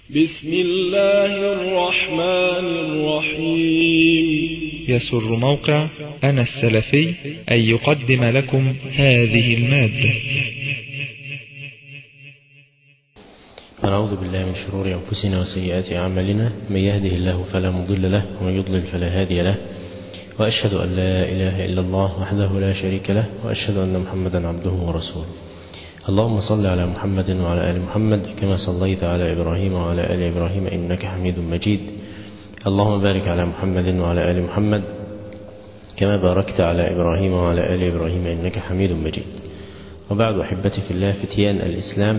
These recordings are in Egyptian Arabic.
بسم الله الرحمن الرحيم يسر موقع أنا السلفي أن يقدم لكم هذه المادة ونعوذ بالله من شرور أنفسنا وسيئات أعمالنا من يهده الله فلا مضل له ومن يضلل فلا هادي له وأشهد أن لا إله إلا الله وحده لا شريك له وأشهد أن محمدا عبده ورسوله اللهم صل على محمد وعلى آل محمد كما صليت على إبراهيم وعلى آل إبراهيم إنك حميد مجيد اللهم بارك على محمد وعلى آل محمد كما باركت على إبراهيم وعلى آل إبراهيم إنك حميد مجيد وبعد أحبتي في الله فتيان الإسلام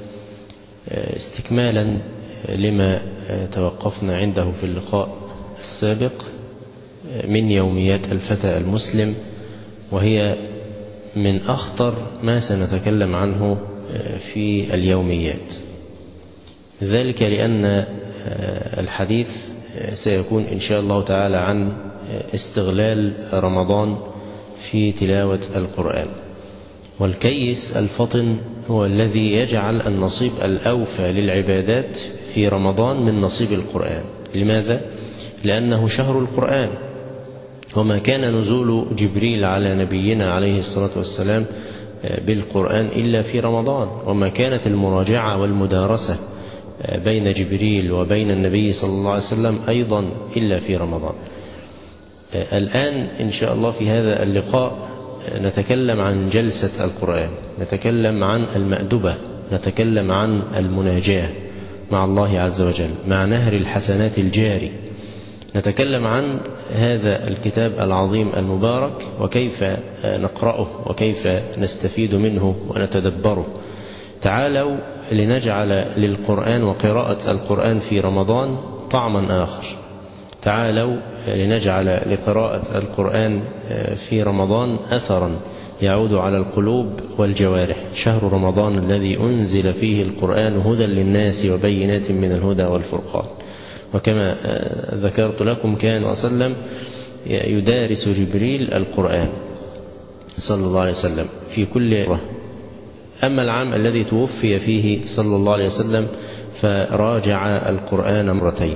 استكمالا لما توقفنا عنده في اللقاء السابق من يوميات الفتى المسلم وهي من أخطر ما سنتكلم عنه في اليوميات ذلك لأن الحديث سيكون إن شاء الله تعالى عن استغلال رمضان في تلاوة القرآن والكيس الفطن هو الذي يجعل النصيب الأوفى للعبادات في رمضان من نصيب القرآن لماذا؟ لأنه شهر القرآن وما كان نزول جبريل على نبينا عليه الصلاة والسلام بالقرآن إلا في رمضان وما كانت المراجعة والمدارسة بين جبريل وبين النبي صلى الله عليه وسلم أيضا إلا في رمضان الآن إن شاء الله في هذا اللقاء نتكلم عن جلسة القرآن نتكلم عن المأدبة نتكلم عن المناجاة مع الله عز وجل مع نهر الحسنات الجاري نتكلم عن هذا الكتاب العظيم المبارك وكيف نقرأه وكيف نستفيد منه ونتدبره تعالوا لنجعل للقرآن وقراءة القرآن في رمضان طعما آخر تعالوا لنجعل لقراءة القرآن في رمضان أثرا يعود على القلوب والجوارح شهر رمضان الذي أنزل فيه القرآن هدى للناس وبينات من الهدى والفرقان وكما ذكرت لكم كان وسلم يدارس جبريل القرآن صلى الله عليه وسلم في كل مرة أما العام الذي توفي فيه صلى الله عليه وسلم فراجع القرآن مرتين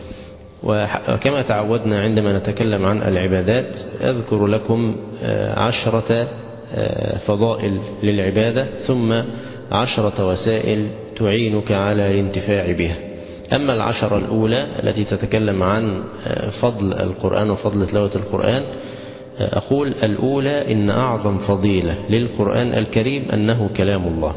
وكما تعودنا عندما نتكلم عن العبادات أذكر لكم عشرة فضائل للعبادة ثم عشرة وسائل تعينك على الانتفاع بها أما العشرة الأولى التي تتكلم عن فضل القرآن وفضل تلاوة القرآن أقول الأولى إن أعظم فضيلة للقرآن الكريم أنه كلام الله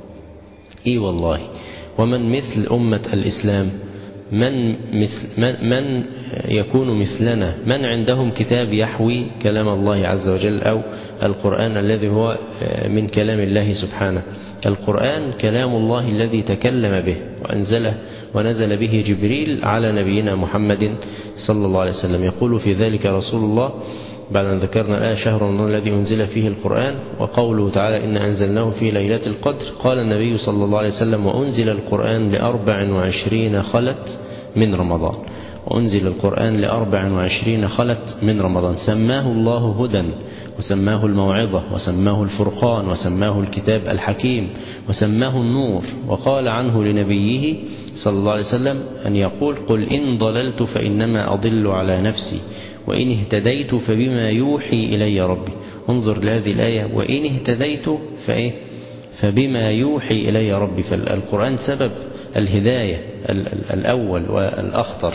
إي والله ومن مثل أمة الإسلام من, مثل من, من يكون مثلنا من عندهم كتاب يحوي كلام الله عز وجل أو القرآن الذي هو من كلام الله سبحانه القرآن كلام الله الذي تكلم به وأنزله ونزل به جبريل على نبينا محمد صلى الله عليه وسلم يقول في ذلك رسول الله بعد أن ذكرنا الآية شهر رمضان الذي أنزل فيه القرآن وقوله تعالى إن أنزلناه في ليلة القدر قال النبي صلى الله عليه وسلم وأنزل القرآن لأربع وعشرين خلت من رمضان وأنزل القرآن لأربع وعشرين خلت من رمضان سماه الله هدى وسماه الموعظة وسماه الفرقان وسماه الكتاب الحكيم وسماه النور وقال عنه لنبيه صلى الله عليه وسلم أن يقول قل إن ضللت فإنما أضل على نفسي وإن اهتديت فبما يوحي إلي ربي انظر لهذه الآية وإن اهتديت فإيه فبما يوحي إلي ربي فالقرآن سبب الهداية الأول والأخطر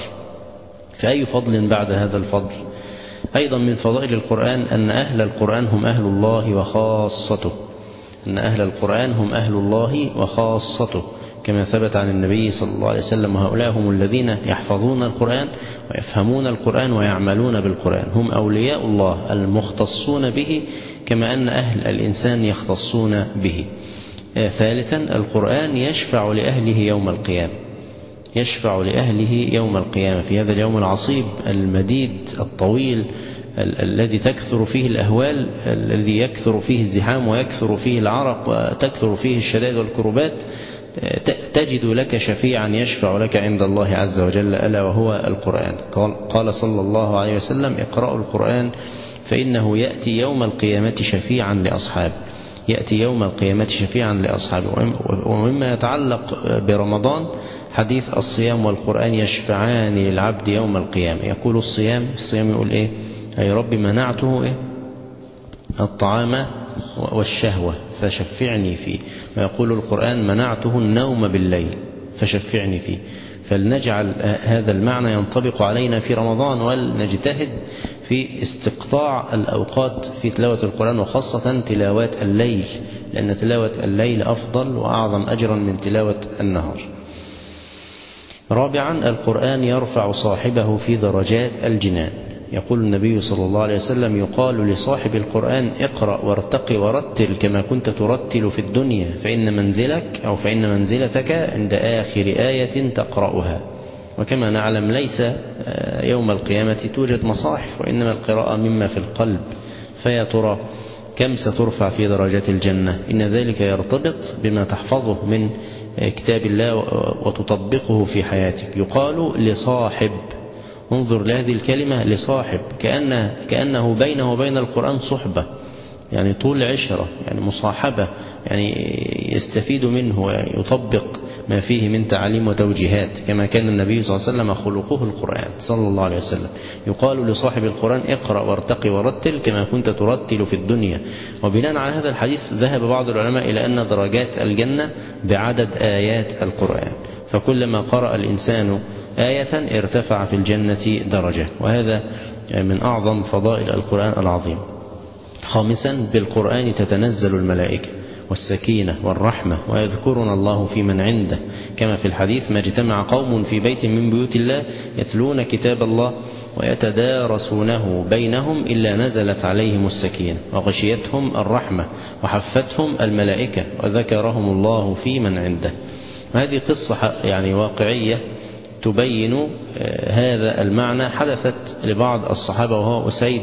فأي فضل بعد هذا الفضل أيضا من فضائل القرآن أن أهل القرآن هم أهل الله وخاصته أن أهل القرآن هم أهل الله وخاصته كما ثبت عن النبي صلى الله عليه وسلم وهؤلاء هم الذين يحفظون القرآن ويفهمون القرآن ويعملون بالقرآن هم أولياء الله المختصون به كما أن أهل الإنسان يختصون به ثالثا القرآن يشفع لأهله يوم القيامة يشفع لأهله يوم القيامة في هذا اليوم العصيب المديد الطويل الذي تكثر فيه الأهوال الذي يكثر فيه الزحام ويكثر فيه العرق وتكثر فيه الشدائد والكربات تجد لك شفيعا يشفع لك عند الله عز وجل ألا وهو القرآن قال صلى الله عليه وسلم اقرأوا القرآن فإنه يأتي يوم القيامة شفيعا لأصحابه يأتي يوم القيامة شفيعا لأصحابه ومما يتعلق برمضان حديث الصيام والقرآن يشفعان للعبد يوم القيامة يقول الصيام الصيام يقول إيه أي رب منعته إيه الطعام والشهوة فشفعني فيه ويقول القرآن منعته النوم بالليل فشفعني فيه فلنجعل هذا المعنى ينطبق علينا في رمضان ولنجتهد في استقطاع الأوقات في تلاوة القرآن وخاصة تلاوات الليل لأن تلاوة الليل أفضل وأعظم أجرا من تلاوة النهار رابعا القرآن يرفع صاحبه في درجات الجنان يقول النبي صلى الله عليه وسلم يقال لصاحب القرآن اقرأ وارتقي ورتل كما كنت ترتل في الدنيا فإن منزلك أو فإن منزلتك عند آخر آية تقرأها وكما نعلم ليس يوم القيامة توجد مصاحف وإنما القراءة مما في القلب فيا ترى كم سترفع في درجات الجنة إن ذلك يرتبط بما تحفظه من كتاب الله وتطبقه في حياتك يقال لصاحب انظر لهذه الكلمة لصاحب كأنه, كأنه بينه وبين القرآن صحبة يعني طول عشرة يعني مصاحبة يعني يستفيد منه ويطبق ما فيه من تعاليم وتوجيهات كما كان النبي صلى الله عليه وسلم خلقه القرآن صلى الله عليه وسلم يقال لصاحب القرآن اقرأ وارتقي ورتل كما كنت ترتل في الدنيا وبناء على هذا الحديث ذهب بعض العلماء إلى أن درجات الجنة بعدد آيات القرآن فكلما قرأ الإنسان آية ارتفع في الجنة درجة وهذا من أعظم فضائل القرآن العظيم خامسا بالقرآن تتنزل الملائكة والسكينة والرحمة ويذكرنا الله في من عنده كما في الحديث ما اجتمع قوم في بيت من بيوت الله يتلون كتاب الله ويتدارسونه بينهم إلا نزلت عليهم السكينة وغشيتهم الرحمة وحفتهم الملائكة وذكرهم الله في من عنده وهذه قصة يعني واقعية تبين هذا المعنى حدثت لبعض الصحابة وهو أسيد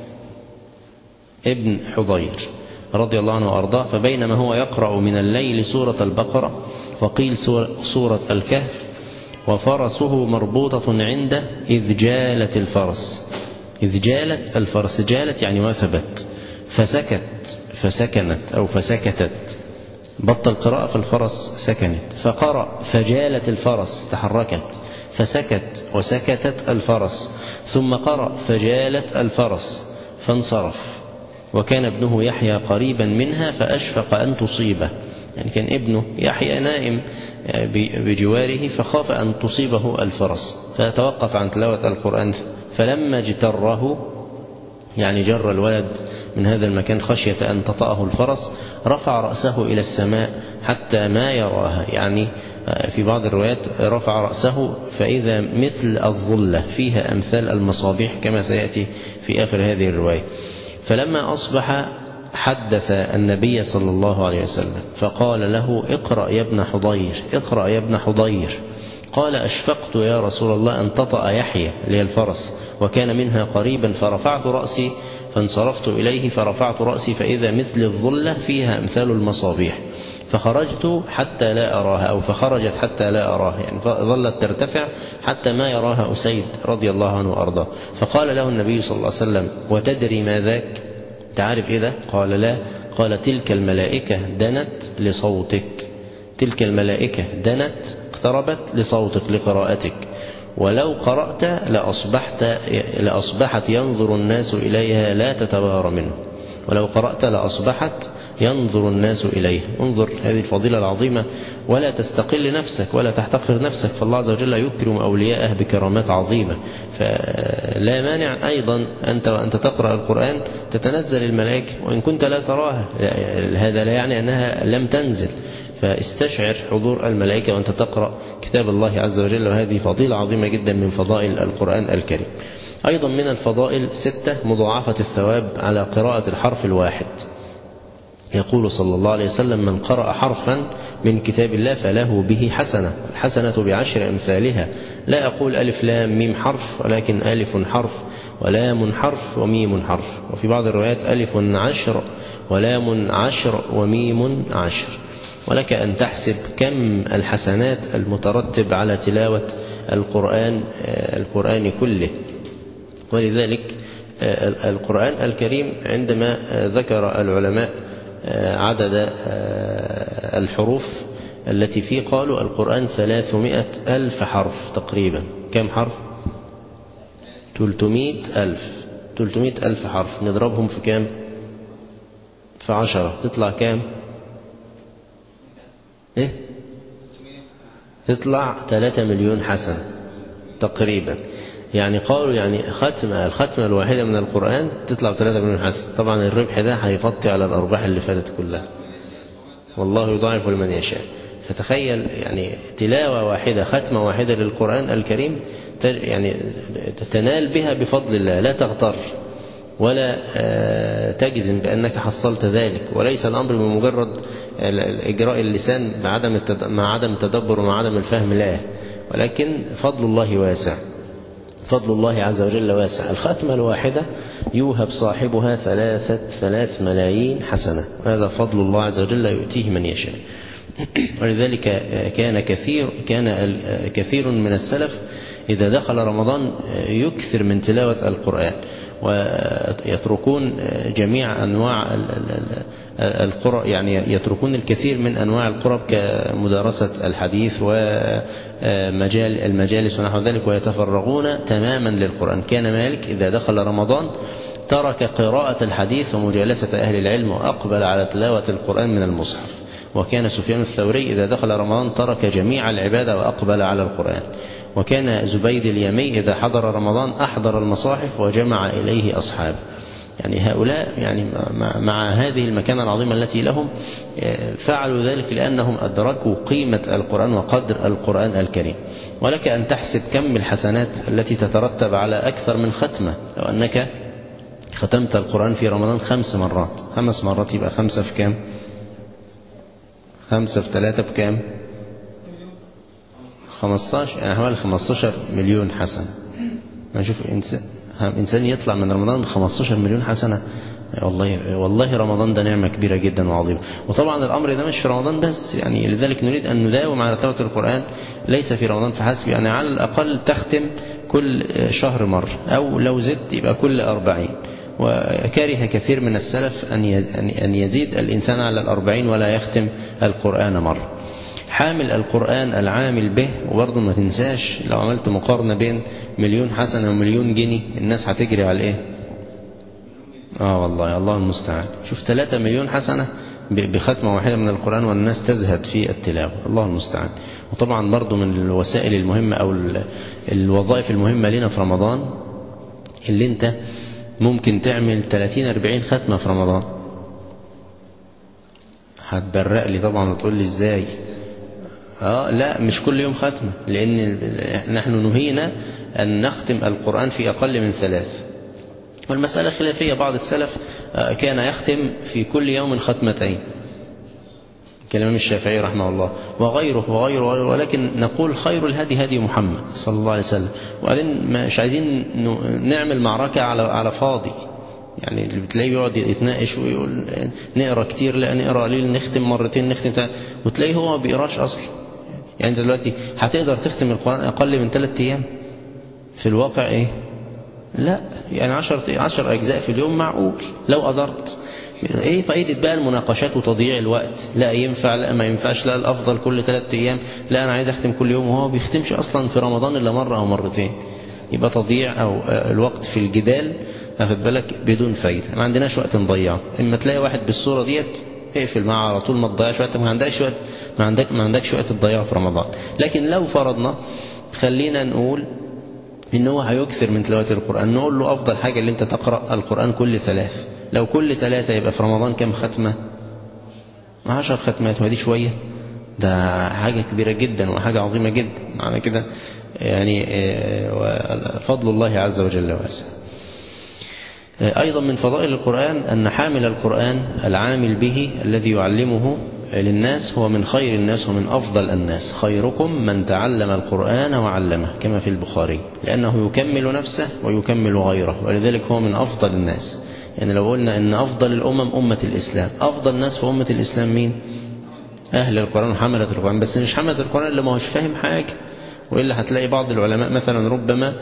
ابن حضير رضي الله عنه وأرضاه فبينما هو يقرأ من الليل سورة البقرة وقيل سورة الكهف وفرسه مربوطة عنده إذ جالت الفرس إذ جالت الفرس جالت يعني وثبت فسكت فسكنت أو فسكتت بطل قراءة فالفرس سكنت فقرأ فجالت الفرس تحركت فسكت وسكتت الفرس ثم قرأ فجالت الفرس فانصرف وكان ابنه يحيى قريبا منها فأشفق أن تصيبه يعني كان ابنه يحيى نائم بجواره فخاف أن تصيبه الفرس فتوقف عن تلاوة القرآن فلما اجتره يعني جر الولد من هذا المكان خشية أن تطأه الفرس رفع رأسه إلى السماء حتى ما يراها يعني في بعض الروايات رفع رأسه فإذا مثل الظلة فيها أمثال المصابيح كما سيأتي في آخر هذه الرواية فلما أصبح حدث النبي صلى الله عليه وسلم فقال له اقرأ يا ابن حضير اقرأ يا ابن حضير قال أشفقت يا رسول الله أن تطأ يحيى اللي هي الفرس وكان منها قريبا فرفعت رأسي فانصرفت إليه فرفعت رأسي فإذا مثل الظلة فيها أمثال المصابيح فخرجت حتى لا أراها أو فخرجت حتى لا أراها يعني ظلت ترتفع حتى ما يراها أسيد رضي الله عنه وأرضاه فقال له النبي صلى الله عليه وسلم وتدري ما ذاك تعرف إذا قال لا قال تلك الملائكة دنت لصوتك تلك الملائكة دنت اقتربت لصوتك لقراءتك ولو قرأت لأصبحت لأصبحت ينظر الناس إليها لا تتبار منه ولو قرأت لأصبحت ينظر الناس إليه انظر هذه الفضيلة العظيمة ولا تستقل نفسك ولا تحتقر نفسك فالله عز وجل يكرم أولياءه بكرامات عظيمة فلا مانع أيضا أنت وأنت تقرأ القرآن تتنزل الملائكة وإن كنت لا تراها هذا لا يعني أنها لم تنزل فاستشعر حضور الملائكة وأنت تقرأ كتاب الله عز وجل وهذه فضيلة عظيمة جدا من فضائل القرآن الكريم أيضا من الفضائل ستة مضاعفة الثواب على قراءة الحرف الواحد يقول صلى الله عليه وسلم من قرأ حرفا من كتاب الله فله به حسنة الحسنة بعشر أمثالها لا أقول ألف لام ميم حرف ولكن ألف حرف ولام حرف وميم حرف وفي بعض الروايات ألف عشر ولام عشر وميم عشر ولك أن تحسب كم الحسنات المترتب على تلاوة القرآن القرآن كله ولذلك القرآن الكريم عندما ذكر العلماء عدد الحروف التي فيه قالوا القرآن ثلاثمائة ألف حرف تقريبا كم حرف تلتمائة ألف تلتمائة ألف حرف نضربهم في كام في عشرة تطلع كام ايه تطلع ثلاثة مليون حسن تقريبا يعني قالوا يعني ختمة الختمة الواحدة من القرآن تطلع ثلاثة مليون حسن طبعا الربح ده هيغطي على الأرباح اللي فاتت كلها والله يضاعف لمن يشاء فتخيل يعني تلاوة واحدة ختمة واحدة للقرآن الكريم يعني تنال بها بفضل الله لا تغتر ولا تجزم بأنك حصلت ذلك وليس الأمر بمجرد إجراء اللسان بعدم مع عدم التدبر ومع عدم الفهم لا ولكن فضل الله واسع فضل الله عز وجل واسع الختمة الواحدة يوهب صاحبها ثلاثة ثلاث ملايين حسنة هذا فضل الله عز وجل يؤتيه من يشاء ولذلك كان كثير كان كثير من السلف إذا دخل رمضان يكثر من تلاوة القرآن ويتركون جميع أنواع القرى يعني يتركون الكثير من أنواع القرب كمدارسة الحديث ومجال المجالس ونحو ذلك ويتفرغون تماما للقرآن كان مالك إذا دخل رمضان ترك قراءة الحديث ومجالسة أهل العلم وأقبل على تلاوة القرآن من المصحف وكان سفيان الثوري إذا دخل رمضان ترك جميع العبادة وأقبل على القرآن وكان زبيد اليمي إذا حضر رمضان أحضر المصاحف وجمع إليه أصحابه يعني هؤلاء يعني مع هذه المكانة العظيمة التي لهم فعلوا ذلك لأنهم أدركوا قيمة القرآن وقدر القرآن الكريم ولك أن تحسب كم الحسنات التي تترتب على أكثر من ختمة لو أنك ختمت القرآن في رمضان خمس مرات خمس مرات يبقى خمسة في كام خمسة في ثلاثة بكام 15 يعني حوالي 15 مليون حسنة نشوف إنسان إنسان يطلع من رمضان ب 15 مليون حسنة والله والله رمضان ده نعمة كبيرة جدا وعظيمة وطبعا الأمر ده مش في رمضان بس يعني لذلك نريد أن نداوم على تلاوة القرآن ليس في رمضان فحسب يعني على الأقل تختم كل شهر مرة أو لو زدت يبقى كل أربعين وكره كثير من السلف أن يزيد الإنسان على الأربعين ولا يختم القرآن مرة حامل القرآن العامل به وبرضه ما تنساش لو عملت مقارنة بين مليون حسنة ومليون جنيه الناس هتجري على ايه اه والله الله المستعان شوف 3 مليون حسنة بختمة واحدة من القرآن والناس تزهد في التلاوة الله المستعان وطبعا برضه من الوسائل المهمة أو الوظائف المهمة لنا في رمضان اللي انت ممكن تعمل 30-40 ختمة في رمضان هتبرق لي طبعا وتقول لي ازاي اه لا مش كل يوم ختمة لأن نحن نهينا أن نختم القرآن في أقل من ثلاث والمسألة خلافية بعض السلف كان يختم في كل يوم ختمتين كلام الشافعي رحمه الله وغيره وغيره, وغيره ولكن نقول خير الهدي هدي محمد صلى الله عليه وسلم وبعدين مش عايزين نعمل معركة على على فاضي يعني اللي بتلاقيه يقعد يتناقش ويقول نقرا كتير لا نقرا قليل نختم مرتين نختم تلاتة وتلاقيه هو ما بيقراش اصلا يعني انت دلوقتي هتقدر تختم القرآن اقل من ثلاث ايام في الواقع ايه لا يعني عشر, عشر اجزاء في اليوم معقول لو قدرت ايه فايدة بقى المناقشات وتضييع الوقت لا ينفع لا ما ينفعش لا الافضل كل ثلاث ايام لا انا عايز اختم كل يوم وهو بيختمش اصلا في رمضان الا مرة او مرتين يبقى تضييع او الوقت في الجدال اخد بالك بدون فايدة ما عندناش وقت نضيعه اما تلاقي واحد بالصورة ديت اقفل معاه على طول ما تضيعش وقت ما عندكش وقت ما عندك ما عندكش وقت تضيعه في رمضان لكن لو فرضنا خلينا نقول ان هو هيكثر من تلاوة القرآن نقول له افضل حاجة اللي انت تقرأ القرآن كل ثلاث لو كل ثلاثة يبقى في رمضان كم ختمة عشر ختمات وهذه شوية ده حاجة كبيرة جدا وحاجة عظيمة جدا معنى كده يعني فضل الله عز وجل واسع أيضا من فضائل القرآن أن حامل القرآن العامل به الذي يعلمه للناس هو من خير الناس ومن أفضل الناس خيركم من تعلم القرآن وعلمه كما في البخاري لأنه يكمل نفسه ويكمل غيره ولذلك هو من أفضل الناس يعني لو قلنا أن أفضل الأمم أمة الإسلام أفضل الناس في أمة الإسلام مين أهل القرآن وحملة القرآن بس مش حملة القرآن اللي ما هوش فاهم حاجة وإلا هتلاقي بعض العلماء مثلا ربما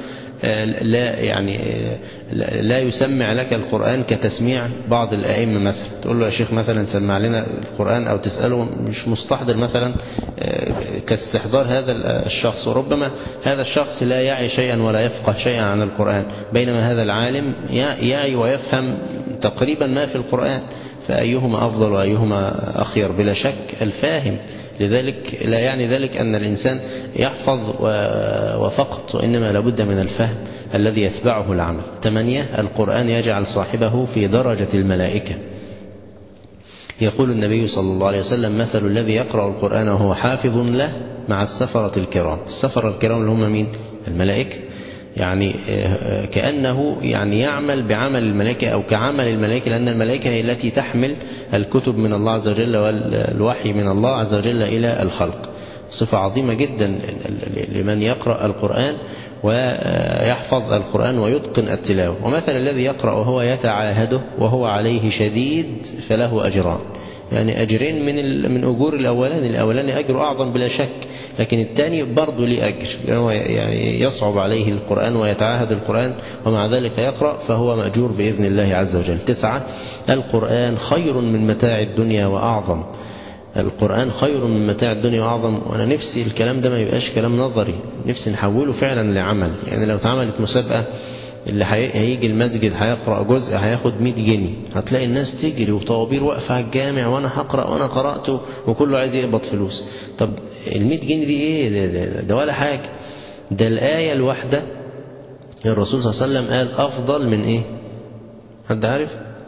لا يعني لا يسمع لك القرآن كتسميع بعض الأئمة مثلا تقول له يا شيخ مثلا سمع لنا القرآن أو تسأله مش مستحضر مثلا كاستحضار هذا الشخص وربما هذا الشخص لا يعي شيئا ولا يفقه شيئا عن القرآن بينما هذا العالم يعي ويفهم تقريبا ما في القرآن فأيهما أفضل وأيهما أخير بلا شك الفاهم لذلك لا يعني ذلك أن الإنسان يحفظ وفقط وإنما لابد من الفهم الذي يتبعه العمل ثمانية القرآن يجعل صاحبه في درجة الملائكة يقول النبي صلى الله عليه وسلم مثل الذي يقرأ القرآن وهو حافظ له مع السفرة الكرام السفرة الكرام اللي هم مين الملائكة يعني كأنه يعني يعمل بعمل الملائكة أو كعمل الملائكة لأن الملائكة هي التي تحمل الكتب من الله عز وجل والوحي من الله عز وجل إلى الخلق صفة عظيمة جدا لمن يقرأ القرآن ويحفظ القرآن ويتقن التلاوة ومثل الذي يقرأ وهو يتعاهده وهو عليه شديد فله أجران يعني أجرين من من أجور الأولاني الأولاني أجر أعظم بلا شك لكن الثاني برضه ليه أجر لأنه يعني يصعب عليه القرآن ويتعاهد القرآن ومع ذلك يقرأ فهو مأجور بإذن الله عز وجل تسعة القرآن خير من متاع الدنيا وأعظم القرآن خير من متاع الدنيا وأعظم وأنا نفسي الكلام ده ما يبقاش كلام نظري نفسي نحوله فعلا لعمل يعني لو اتعملت مسابقة اللي هيجي المسجد هيقرأ جزء هياخد 100 جنيه هتلاقي الناس تجري وطوابير واقفة على الجامع وأنا هقرأ وأنا قرأته وكله عايز يقبض فلوس طب ال 100 جنيه دي إيه ده, ده, ده ولا حاجة ده الآية الواحدة الرسول صلى الله عليه وسلم قال أفضل من إيه حد عارف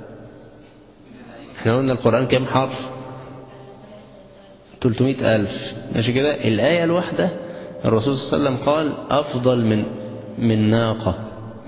احنا قلنا القرآن كام حرف 300 ألف ماشي كده الآية الواحدة الرسول صلى الله عليه وسلم قال أفضل من من ناقة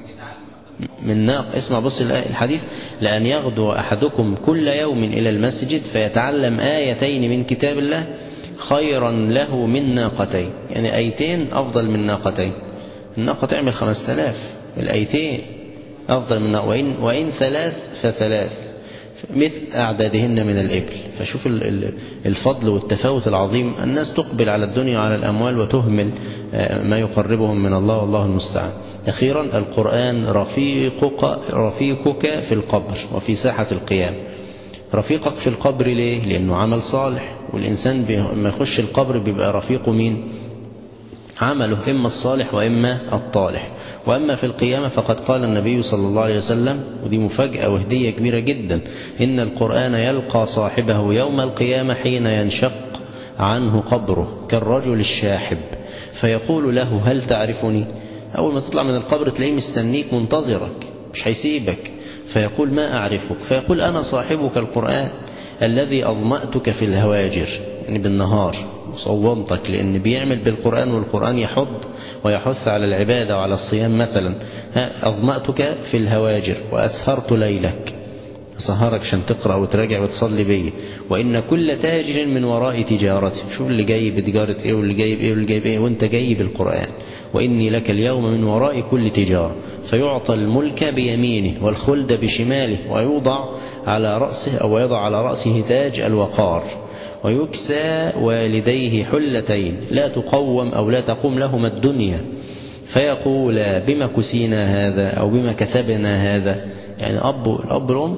من ناق اسمع بص الحديث لأن يغدو أحدكم كل يوم إلى المسجد فيتعلم آيتين من كتاب الله خيرا له من ناقتين يعني آيتين أفضل من ناقتين الناقة تعمل خمسة آلاف الآيتين أفضل من ناقة وإن, وإن ثلاث فثلاث مثل أعدادهن من الإبل فشوف الفضل والتفاوت العظيم الناس تقبل على الدنيا وعلى الأموال وتهمل ما يقربهم من الله والله المستعان أخيرا القرآن رفيقك, رفيقك في القبر وفي ساحة القيام رفيقك في القبر ليه؟ لأنه عمل صالح والإنسان لما يخش القبر بيبقى رفيقه مين؟ عمله إما الصالح وإما الطالح وأما في القيامة فقد قال النبي صلى الله عليه وسلم ودي مفاجأة وهدية كبيرة جدا إن القرآن يلقى صاحبه يوم القيامة حين ينشق عنه قبره كالرجل الشاحب فيقول له هل تعرفني أول ما تطلع من القبر تلاقيه مستنيك منتظرك مش هيسيبك فيقول ما أعرفك فيقول أنا صاحبك القرآن الذي أظمأتك في الهواجر يعني بالنهار صومتك لأن بيعمل بالقرآن والقرآن يحض ويحث على العبادة وعلى الصيام مثلا أظمأتك في الهواجر وأسهرت ليلك سهرك عشان تقرأ وتراجع وتصلي بيه وإن كل تاجر من وراء تجارته شوف اللي جاي بتجارة إيه واللي جاي بإيه واللي جاي بإيه وإنت جاي بالقرآن وإني لك اليوم من وراء كل تجارة فيعطى الملك بيمينه والخلد بشماله ويوضع على رأسه أو يضع على رأسه تاج الوقار ويكسى والديه حلتين لا تقوم أو لا تقوم لهما الدنيا فيقول بما كسينا هذا أو بما كسبنا هذا يعني أب الأب والأم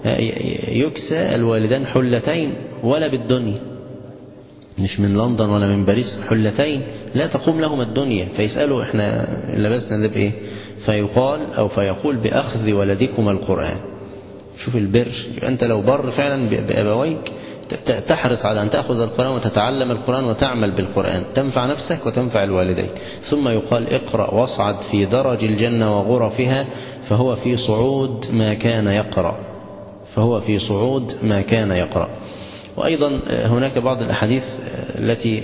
يكسى الوالدان حلتين ولا بالدنيا مش من لندن ولا من باريس حلتين لا تقوم لهم الدنيا فيسألوا احنا لبسنا ده بايه فيقال او فيقول باخذ ولدكم القرآن شوف البر انت لو بر فعلا بابويك تحرص على أن تأخذ القرآن وتتعلم القرآن وتعمل بالقرآن تنفع نفسك وتنفع الوالدين ثم يقال اقرأ واصعد في درج الجنة وغرفها فهو في صعود ما كان يقرأ فهو في صعود ما كان يقرأ وأيضا هناك بعض الأحاديث التي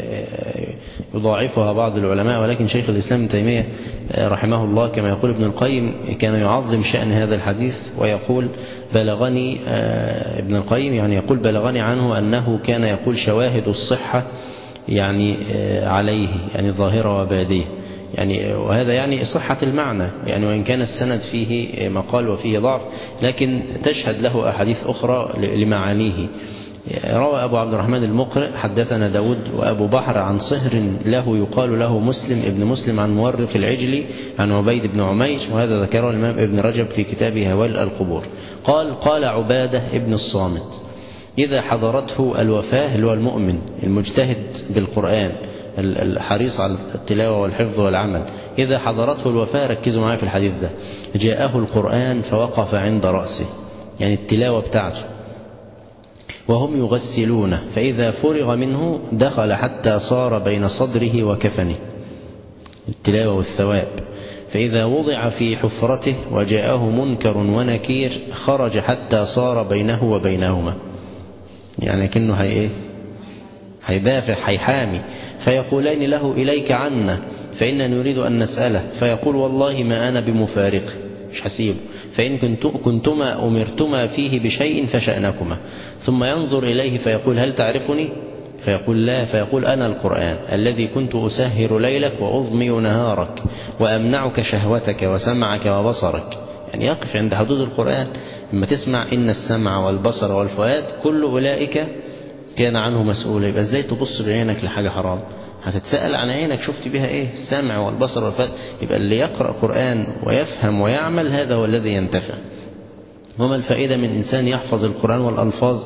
يضاعفها بعض العلماء ولكن شيخ الإسلام ابن تيمية رحمه الله كما يقول ابن القيم كان يعظم شأن هذا الحديث ويقول بلغني ابن القيم يعني يقول بلغني عنه أنه كان يقول شواهد الصحة يعني عليه يعني ظاهرة وبادية يعني وهذا يعني صحة المعنى يعني وإن كان السند فيه مقال وفيه ضعف لكن تشهد له أحاديث أخرى لمعانيه روى أبو عبد الرحمن المقرئ حدثنا داود وأبو بحر عن صهر له يقال له مسلم ابن مسلم عن مورق العجلي عن عبيد بن عمير وهذا ذكره الإمام ابن رجب في كتابه هوال القبور قال قال عبادة ابن الصامت إذا حضرته الوفاة اللي هو المؤمن المجتهد بالقرآن الحريص على التلاوة والحفظ والعمل إذا حضرته الوفاة ركزوا معايا في الحديث ده جاءه القرآن فوقف عند رأسه يعني التلاوة بتاعته وهم يغسلونه فإذا فرغ منه دخل حتى صار بين صدره وكفنه التلاوة والثواب فإذا وضع في حفرته وجاءه منكر ونكير خرج حتى صار بينه وبينهما يعني كأنه هي إيه هيدافع هيحامي فيقولان له إليك عنا فإننا نريد أن نسأله فيقول والله ما أنا بمفارقه مش حسيبه فإن كنت كنتما أمرتما فيه بشيء فشأنكما ثم ينظر إليه فيقول هل تعرفني فيقول لا فيقول أنا القرآن الذي كنت أسهر ليلك وأظمي نهارك وأمنعك شهوتك وسمعك وبصرك يعني يقف عند حدود القرآن لما تسمع إن السمع والبصر والفؤاد كل أولئك كان عنه مسؤولا يبقى ازاي تبص بعينك لحاجة حرام هتتسأل عن عينك شفت بها ايه السمع والبصر والفؤاد يبقى اللي يقرأ قرآن ويفهم ويعمل هذا هو الذي ينتفع وما الفائدة من إنسان يحفظ القرآن والألفاظ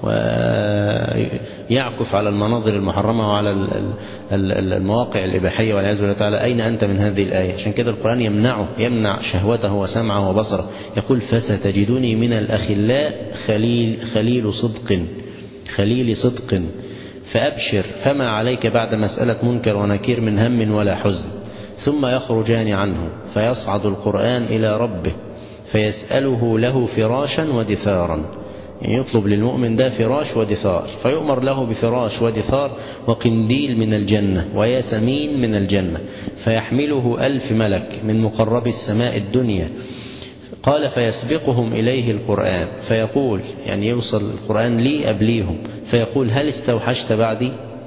ويعكف على المناظر المحرمة وعلى المواقع الإباحية والعياذ بالله تعالى أين أنت من هذه الآية عشان كده القرآن يمنعه يمنع شهوته وسمعه وبصره يقول فستجدني من الأخلاء خليل, خليل صدق خليل صدق فأبشر فما عليك بعد مسألة منكر ونكير من هم ولا حزن ثم يخرجان عنه فيصعد القرآن إلى ربه فيسأله له فراشا ودثارا يعني يطلب للمؤمن ده فراش ودثار فيؤمر له بفراش ودثار وقنديل من الجنة وياسمين من الجنة فيحمله ألف ملك من مقرب السماء الدنيا قال فيسبقهم إليه القرآن فيقول يعني يوصل القرآن لي أبليهم فيقول هل استوحشت بعدي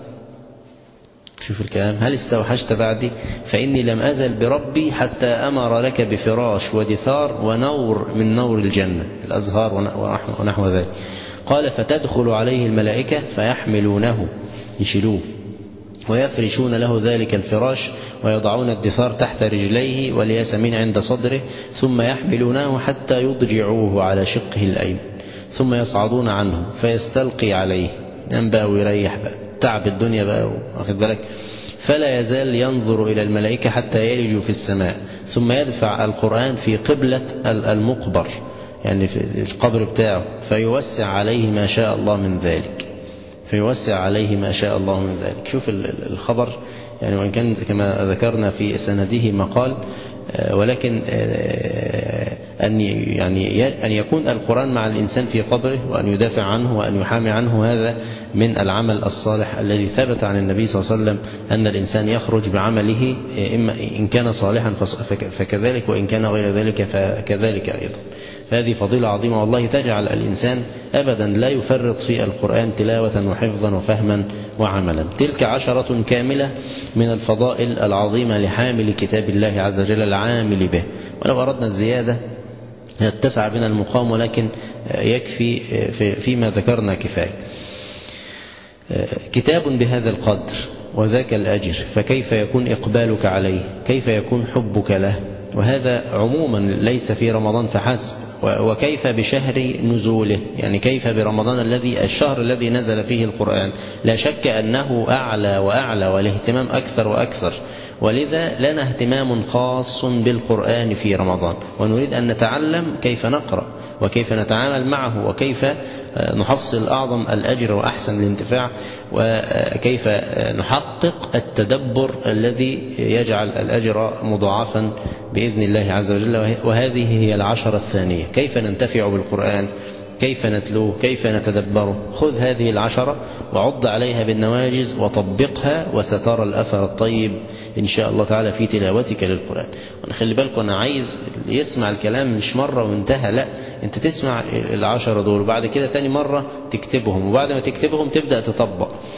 شوف الكلام هل استوحشت بعدي فإني لم أزل بربي حتى أمر لك بفراش ودثار ونور من نور الجنة الأزهار ونحو ذلك قال فتدخل عليه الملائكة فيحملونه يشيلوه ويفرشون له ذلك الفراش ويضعون الدثار تحت رجليه والياسمين عند صدره ثم يحملونه حتى يضجعوه على شقه الأيمن ثم يصعدون عنه فيستلقي عليه ينبأ ويريح بقى تعب الدنيا بقى واخد بالك فلا يزال ينظر إلى الملائكة حتى يلج في السماء ثم يدفع القرآن في قبلة المقبر يعني في القبر بتاعه فيوسع عليه ما شاء الله من ذلك فيوسع عليه ما شاء الله من ذلك شوف الخبر يعني وإن كان كما ذكرنا في سنده مقال ولكن أن يعني أن يكون القرآن مع الإنسان في قبره وأن يدافع عنه وأن يحامي عنه هذا من العمل الصالح الذي ثبت عن النبي صلى الله عليه وسلم أن الإنسان يخرج بعمله إما إن كان صالحا فكذلك وإن كان غير ذلك فكذلك أيضا فهذه فضيلة عظيمة والله تجعل الإنسان أبدا لا يفرط في القرآن تلاوة وحفظا وفهما وعملا تلك عشرة كاملة من الفضائل العظيمة لحامل كتاب الله عز وجل العامل به ولو أردنا الزيادة يتسع بنا المقام ولكن يكفي فيما ذكرنا كفاية كتاب بهذا القدر وذاك الأجر فكيف يكون إقبالك عليه كيف يكون حبك له وهذا عموما ليس في رمضان فحسب وكيف بشهر نزوله يعني كيف برمضان الذي الشهر الذي نزل فيه القرآن لا شك أنه أعلى وأعلى والاهتمام أكثر وأكثر ولذا لنا اهتمام خاص بالقرآن في رمضان ونريد أن نتعلم كيف نقرأ وكيف نتعامل معه وكيف نحصل أعظم الأجر وأحسن الانتفاع وكيف نحقق التدبر الذي يجعل الأجر مضاعفا بإذن الله عز وجل وهذه هي العشرة الثانية كيف ننتفع بالقرآن كيف نتلوه كيف نتدبره خذ هذه العشرة وعض عليها بالنواجز وطبقها وسترى الأثر الطيب إن شاء الله تعالى في تلاوتك للقرآن ونخلي بالكم أنا عايز يسمع الكلام مش مرة وانتهى لا انت تسمع العشرة دول وبعد كده تاني مرة تكتبهم وبعد ما تكتبهم تبدأ تطبق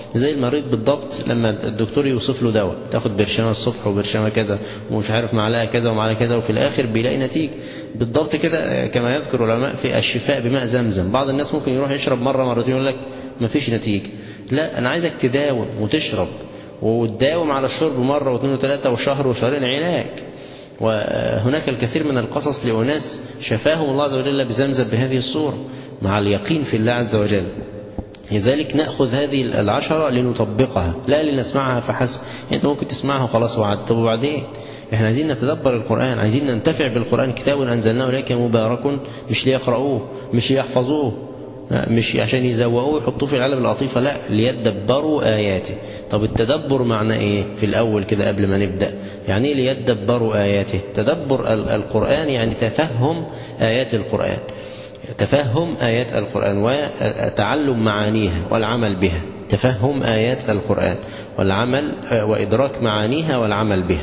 زي المريض بالضبط لما الدكتور يوصف له دواء تاخد برشامه الصبح وبرشامه كذا ومش عارف معلقه كذا ومعلقه كذا وفي الاخر بيلاقي نتيجه بالضبط كده كما يذكر العلماء في الشفاء بماء زمزم بعض الناس ممكن يروح يشرب مره مرتين يقول لك ما فيش نتيجه لا انا عايزك تداوم وتشرب وتداوم على الشرب مره واثنين وثلاثه وشهر وشهرين علاج وهناك الكثير من القصص لأناس شفاهم الله عز وجل بزمزم بهذه الصورة مع اليقين في الله عز وجل لذلك نأخذ هذه العشرة لنطبقها لا لنسمعها فحسب انت ممكن تسمعها وخلاص وعدت وبعدين احنا عايزين نتدبر القرآن عايزين ننتفع بالقرآن كتاب أنزلناه إليك مبارك مش ليقرأوه مش ليحفظوه مش عشان يزوقوه ويحطوه في العلب العطيفة لا ليدبروا آياته طب التدبر معنى ايه في الأول كده قبل ما نبدأ يعني ايه ليدبروا آياته تدبر القرآن يعني تفهم آيات القرآن تفهم آيات القرآن وتعلم معانيها والعمل بها تفهم آيات القرآن والعمل وإدراك معانيها والعمل بها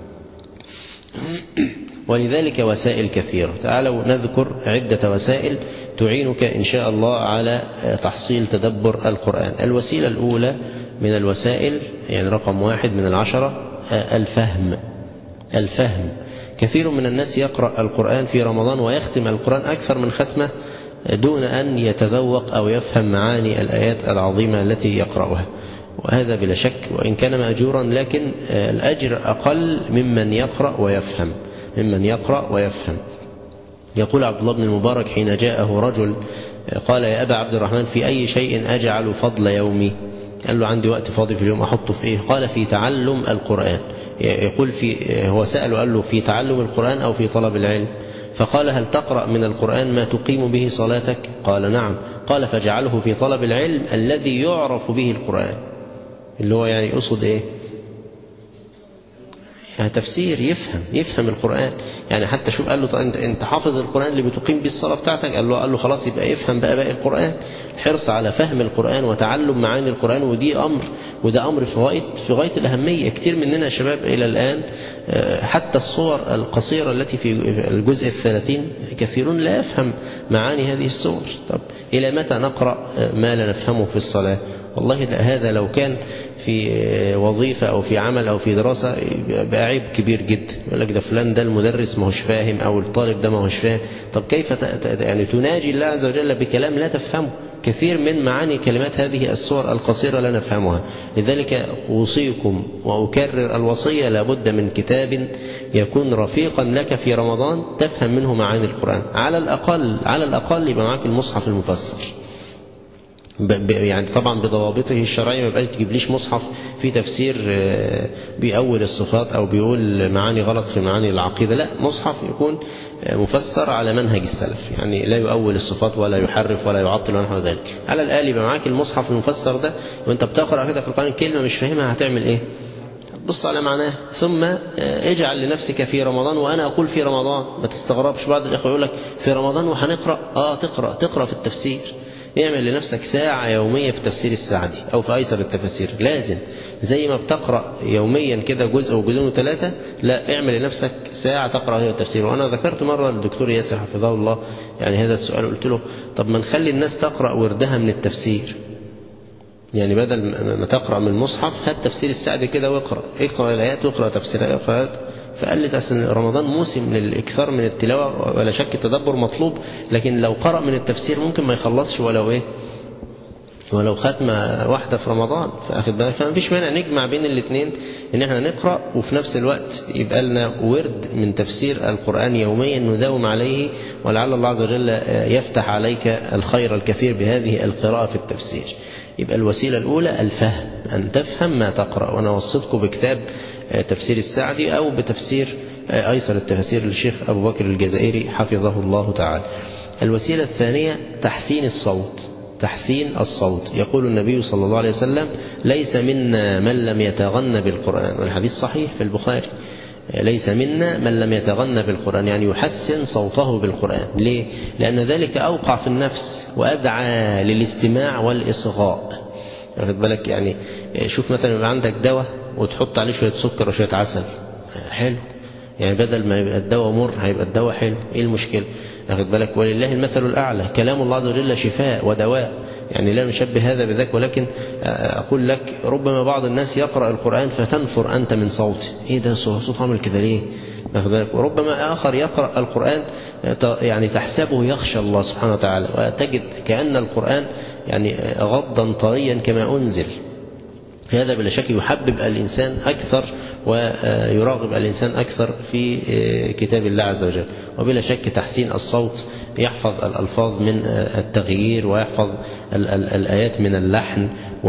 ولذلك وسائل كثيرة تعالوا نذكر عدة وسائل تعينك إن شاء الله على تحصيل تدبر القرآن الوسيلة الأولى من الوسائل يعني رقم واحد من العشرة الفهم الفهم كثير من الناس يقرأ القرآن في رمضان ويختم القرآن أكثر من ختمة دون أن يتذوق أو يفهم معاني الآيات العظيمة التي يقرأها وهذا بلا شك وإن كان مأجورا لكن الأجر أقل ممن يقرأ ويفهم ممن يقرأ ويفهم يقول عبد الله بن المبارك حين جاءه رجل قال يا أبا عبد الرحمن في أي شيء أجعل فضل يومي قال له عندي وقت فاضي في اليوم أحطه في إيه قال في تعلم القرآن يقول في هو سأله قال له في تعلم القرآن أو في طلب العلم فقال هل تقرأ من القرآن ما تقيم به صلاتك قال نعم قال فاجعله في طلب العلم الذي يعرف به القرآن اللي هو يعني يقصد ايه يعني تفسير يفهم يفهم القرآن يعني حتى شوف قال له طيب انت انت حافظ القرآن اللي بتقيم به الصلاة بتاعتك قال له قال له خلاص يبقى يفهم بقى باقي القرآن حرص على فهم القرآن وتعلم معاني القرآن ودي أمر وده أمر في غاية في غاية الأهمية كتير مننا يا شباب إلى الآن حتى الصور القصيرة التي في الجزء الثلاثين كثيرون لا يفهم معاني هذه الصور طب إلى متى نقرأ ما لا نفهمه في الصلاة والله هذا لو كان في وظيفة أو في عمل أو في دراسة بقى عيب كبير جدا يقول لك ده فلان ده المدرس ما هوش فاهم أو الطالب ده ما هوش فاهم طب كيف يعني تناجي الله عز وجل بكلام لا تفهمه كثير من معاني كلمات هذه السور القصيرة لا نفهمها لذلك أوصيكم وأكرر الوصية لابد من كتاب يكون رفيقا لك في رمضان تفهم منه معاني القرآن على الأقل على الأقل يبقى معاك المصحف المفسر يعني طبعا بضوابطه الشرعية ما يبقاش تجيبليش مصحف في تفسير بيأول الصفات أو بيقول معاني غلط في معاني العقيدة لا مصحف يكون مفسر على منهج السلف يعني لا يؤول الصفات ولا يحرف ولا يعطل ونحو ذلك على الآل يبقى معاك المصحف المفسر ده وانت بتقرأ كده في القرآن كلمة مش فاهمها هتعمل ايه بص على معناه ثم اجعل لنفسك في رمضان وأنا أقول في رمضان ما تستغربش بعض الإخوة يقول لك في رمضان وهنقرأ آه تقرأ تقرأ في التفسير اعمل لنفسك ساعة يومية في تفسير السعدي أو في أيسر التفاسير لازم زي ما بتقرأ يوميا كده جزء أو جزئين وثلاثة لا اعمل لنفسك ساعة تقرأ هي التفسير وأنا ذكرت مرة للدكتور ياسر حفظه الله يعني هذا السؤال قلت له طب ما نخلي الناس تقرأ وردها من التفسير يعني بدل ما تقرأ من المصحف هات تفسير السعدي كده واقرأ اقرأ الآيات واقرأ تفسيرها اقرأ فقال لي أصل رمضان موسم للإكثار من التلاوة ولا شك التدبر مطلوب لكن لو قرأ من التفسير ممكن ما يخلصش ولو إيه ولو ختمة واحدة في رمضان فأخذ بالك فما فيش مانع نجمع بين الاثنين إن احنا نقرأ وفي نفس الوقت يبقى لنا ورد من تفسير القرآن يوميا نداوم عليه ولعل الله عز وجل يفتح عليك الخير الكثير بهذه القراءة في التفسير يبقى الوسيلة الأولى الفهم أن تفهم ما تقرأ وأنا وصيتكم بكتاب تفسير السعدي أو بتفسير أيسر التفاسير للشيخ أبو بكر الجزائري حفظه الله تعالى الوسيلة الثانية تحسين الصوت تحسين الصوت يقول النبي صلى الله عليه وسلم ليس منا من لم يتغن بالقرآن والحديث صحيح في البخاري ليس منا من لم يتغنى بالقرآن يعني يحسن صوته بالقرآن ليه؟ لأن ذلك أوقع في النفس وأدعى للاستماع والإصغاء واخد بالك يعني شوف مثلا يبقى عندك دواء وتحط عليه شوية سكر وشوية عسل حلو يعني بدل ما يبقى الدواء مر هيبقى الدواء حلو ايه المشكلة واخد بالك ولله المثل الأعلى كلام الله عز وجل شفاء ودواء يعني لا نشبه هذا بذاك ولكن أقول لك ربما بعض الناس يقرأ القرآن فتنفر أنت من صوته إيه ده صوت عامل كده ليه وربما آخر يقرأ القرآن يعني تحسبه يخشى الله سبحانه وتعالى وتجد كأن القرآن يعني غضا طريا كما أنزل في هذا بلا شك يحبب الإنسان أكثر ويراغب الإنسان أكثر في كتاب الله عز وجل وبلا شك تحسين الصوت يحفظ الألفاظ من التغيير ويحفظ الآيات من اللحن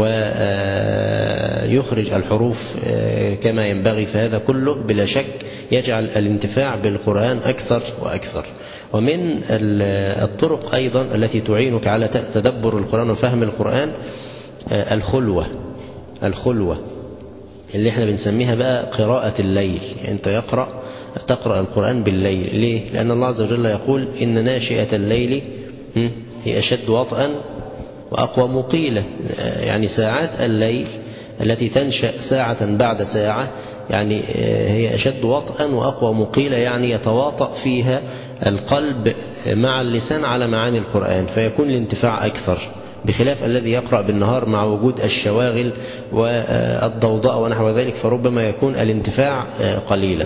ويخرج الحروف كما ينبغي فهذا كله بلا شك يجعل الانتفاع بالقرآن أكثر وأكثر ومن الطرق أيضا التي تعينك على تدبر القرآن وفهم القرآن الخلوة الخلوة اللي احنا بنسميها بقى قراءة الليل يعني انت يقرأ تقرأ القرآن بالليل ليه؟ لأن الله عز وجل يقول إن ناشئة الليل هي أشد وطئا وأقوى مقيلة يعني ساعات الليل التي تنشأ ساعة بعد ساعة يعني هي أشد وطئا وأقوى مقيلة يعني يتواطأ فيها القلب مع اللسان على معاني القرآن فيكون الانتفاع أكثر بخلاف الذي يقرأ بالنهار مع وجود الشواغل والضوضاء ونحو ذلك فربما يكون الانتفاع قليلا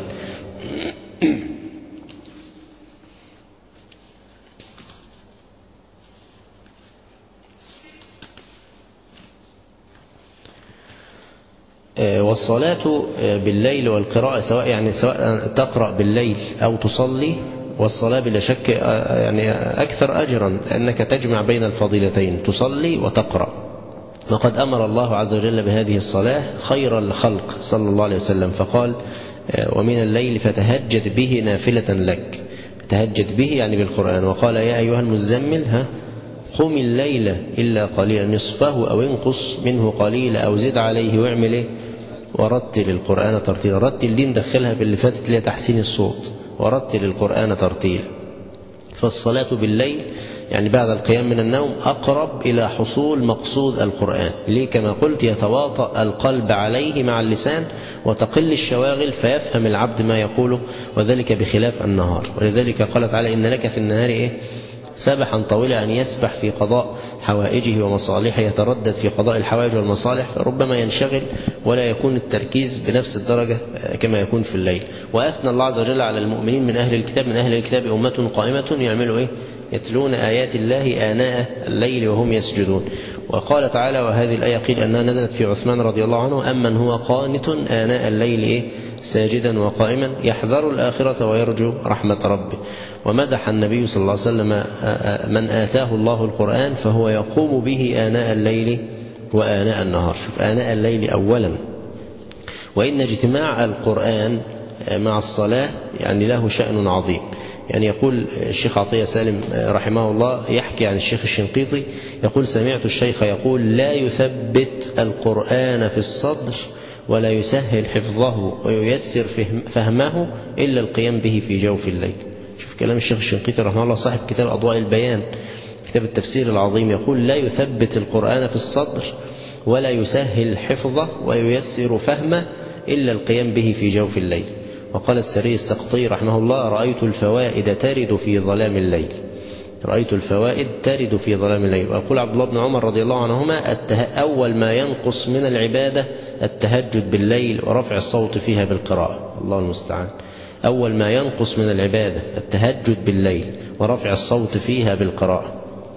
والصلاة بالليل والقراءة سواء يعني سواء تقرأ بالليل أو تصلي والصلاة بلا شك يعني أكثر أجرا لأنك تجمع بين الفضيلتين تصلي وتقرأ وقد أمر الله عز وجل بهذه الصلاة خير الخلق صلى الله عليه وسلم فقال ومن الليل فتهجد به نافلة لك تهجد به يعني بالقرآن وقال يا أيها المزمل ها قم الليل إلا قليلا نصفه أو انقص منه قليلا أو زد عليه واعمل إيه ورتل القرآن ترتيلا رتل دي ندخلها في اللي فاتت اللي تحسين الصوت ورتل القرآن ترتيلا فالصلاة بالليل يعني بعد القيام من النوم أقرب إلى حصول مقصود القرآن ليه كما قلت يتواطأ القلب عليه مع اللسان وتقل الشواغل فيفهم العبد ما يقوله وذلك بخلاف النهار ولذلك قال تعالى إن لك في النهار إيه سبحا طويلا أن يسبح في قضاء حوائجه ومصالحه يتردد في قضاء الحوائج والمصالح فربما ينشغل ولا يكون التركيز بنفس الدرجة كما يكون في الليل وأثنى الله عز وجل على المؤمنين من أهل الكتاب من أهل الكتاب أمة قائمة يعملوا إيه يتلون آيات الله آناء الليل وهم يسجدون وقال تعالى وهذه الآية قيل أنها نزلت في عثمان رضي الله عنه أمن هو قانت آناء الليل إيه ساجدا وقائما يحذر الآخرة ويرجو رحمة ربه ومدح النبي صلى الله عليه وسلم من آتاه الله القرآن فهو يقوم به آناء الليل وآناء النهار شوف آناء الليل أولا وإن اجتماع القرآن مع الصلاة يعني له شأن عظيم يعني يقول الشيخ عطية سالم رحمه الله يحكي عن الشيخ الشنقيطي يقول سمعت الشيخ يقول لا يثبت القرآن في الصدر ولا يسهل حفظه وييسر فهمه إلا القيام به في جوف الليل شوف كلام الشيخ الشنقيطي رحمه الله صاحب كتاب أضواء البيان كتاب التفسير العظيم يقول لا يثبت القرآن في الصدر ولا يسهل حفظه وييسر فهمه إلا القيام به في جوف الليل وقال السري السقطي رحمه الله رأيت الفوائد ترد في ظلام الليل رأيت الفوائد ترد في ظلام الليل وأقول عبد الله بن عمر رضي الله عنهما أول ما ينقص من العبادة التهجد بالليل ورفع الصوت فيها بالقراءة الله المستعان أول ما ينقص من العبادة التهجد بالليل ورفع الصوت فيها بالقراءة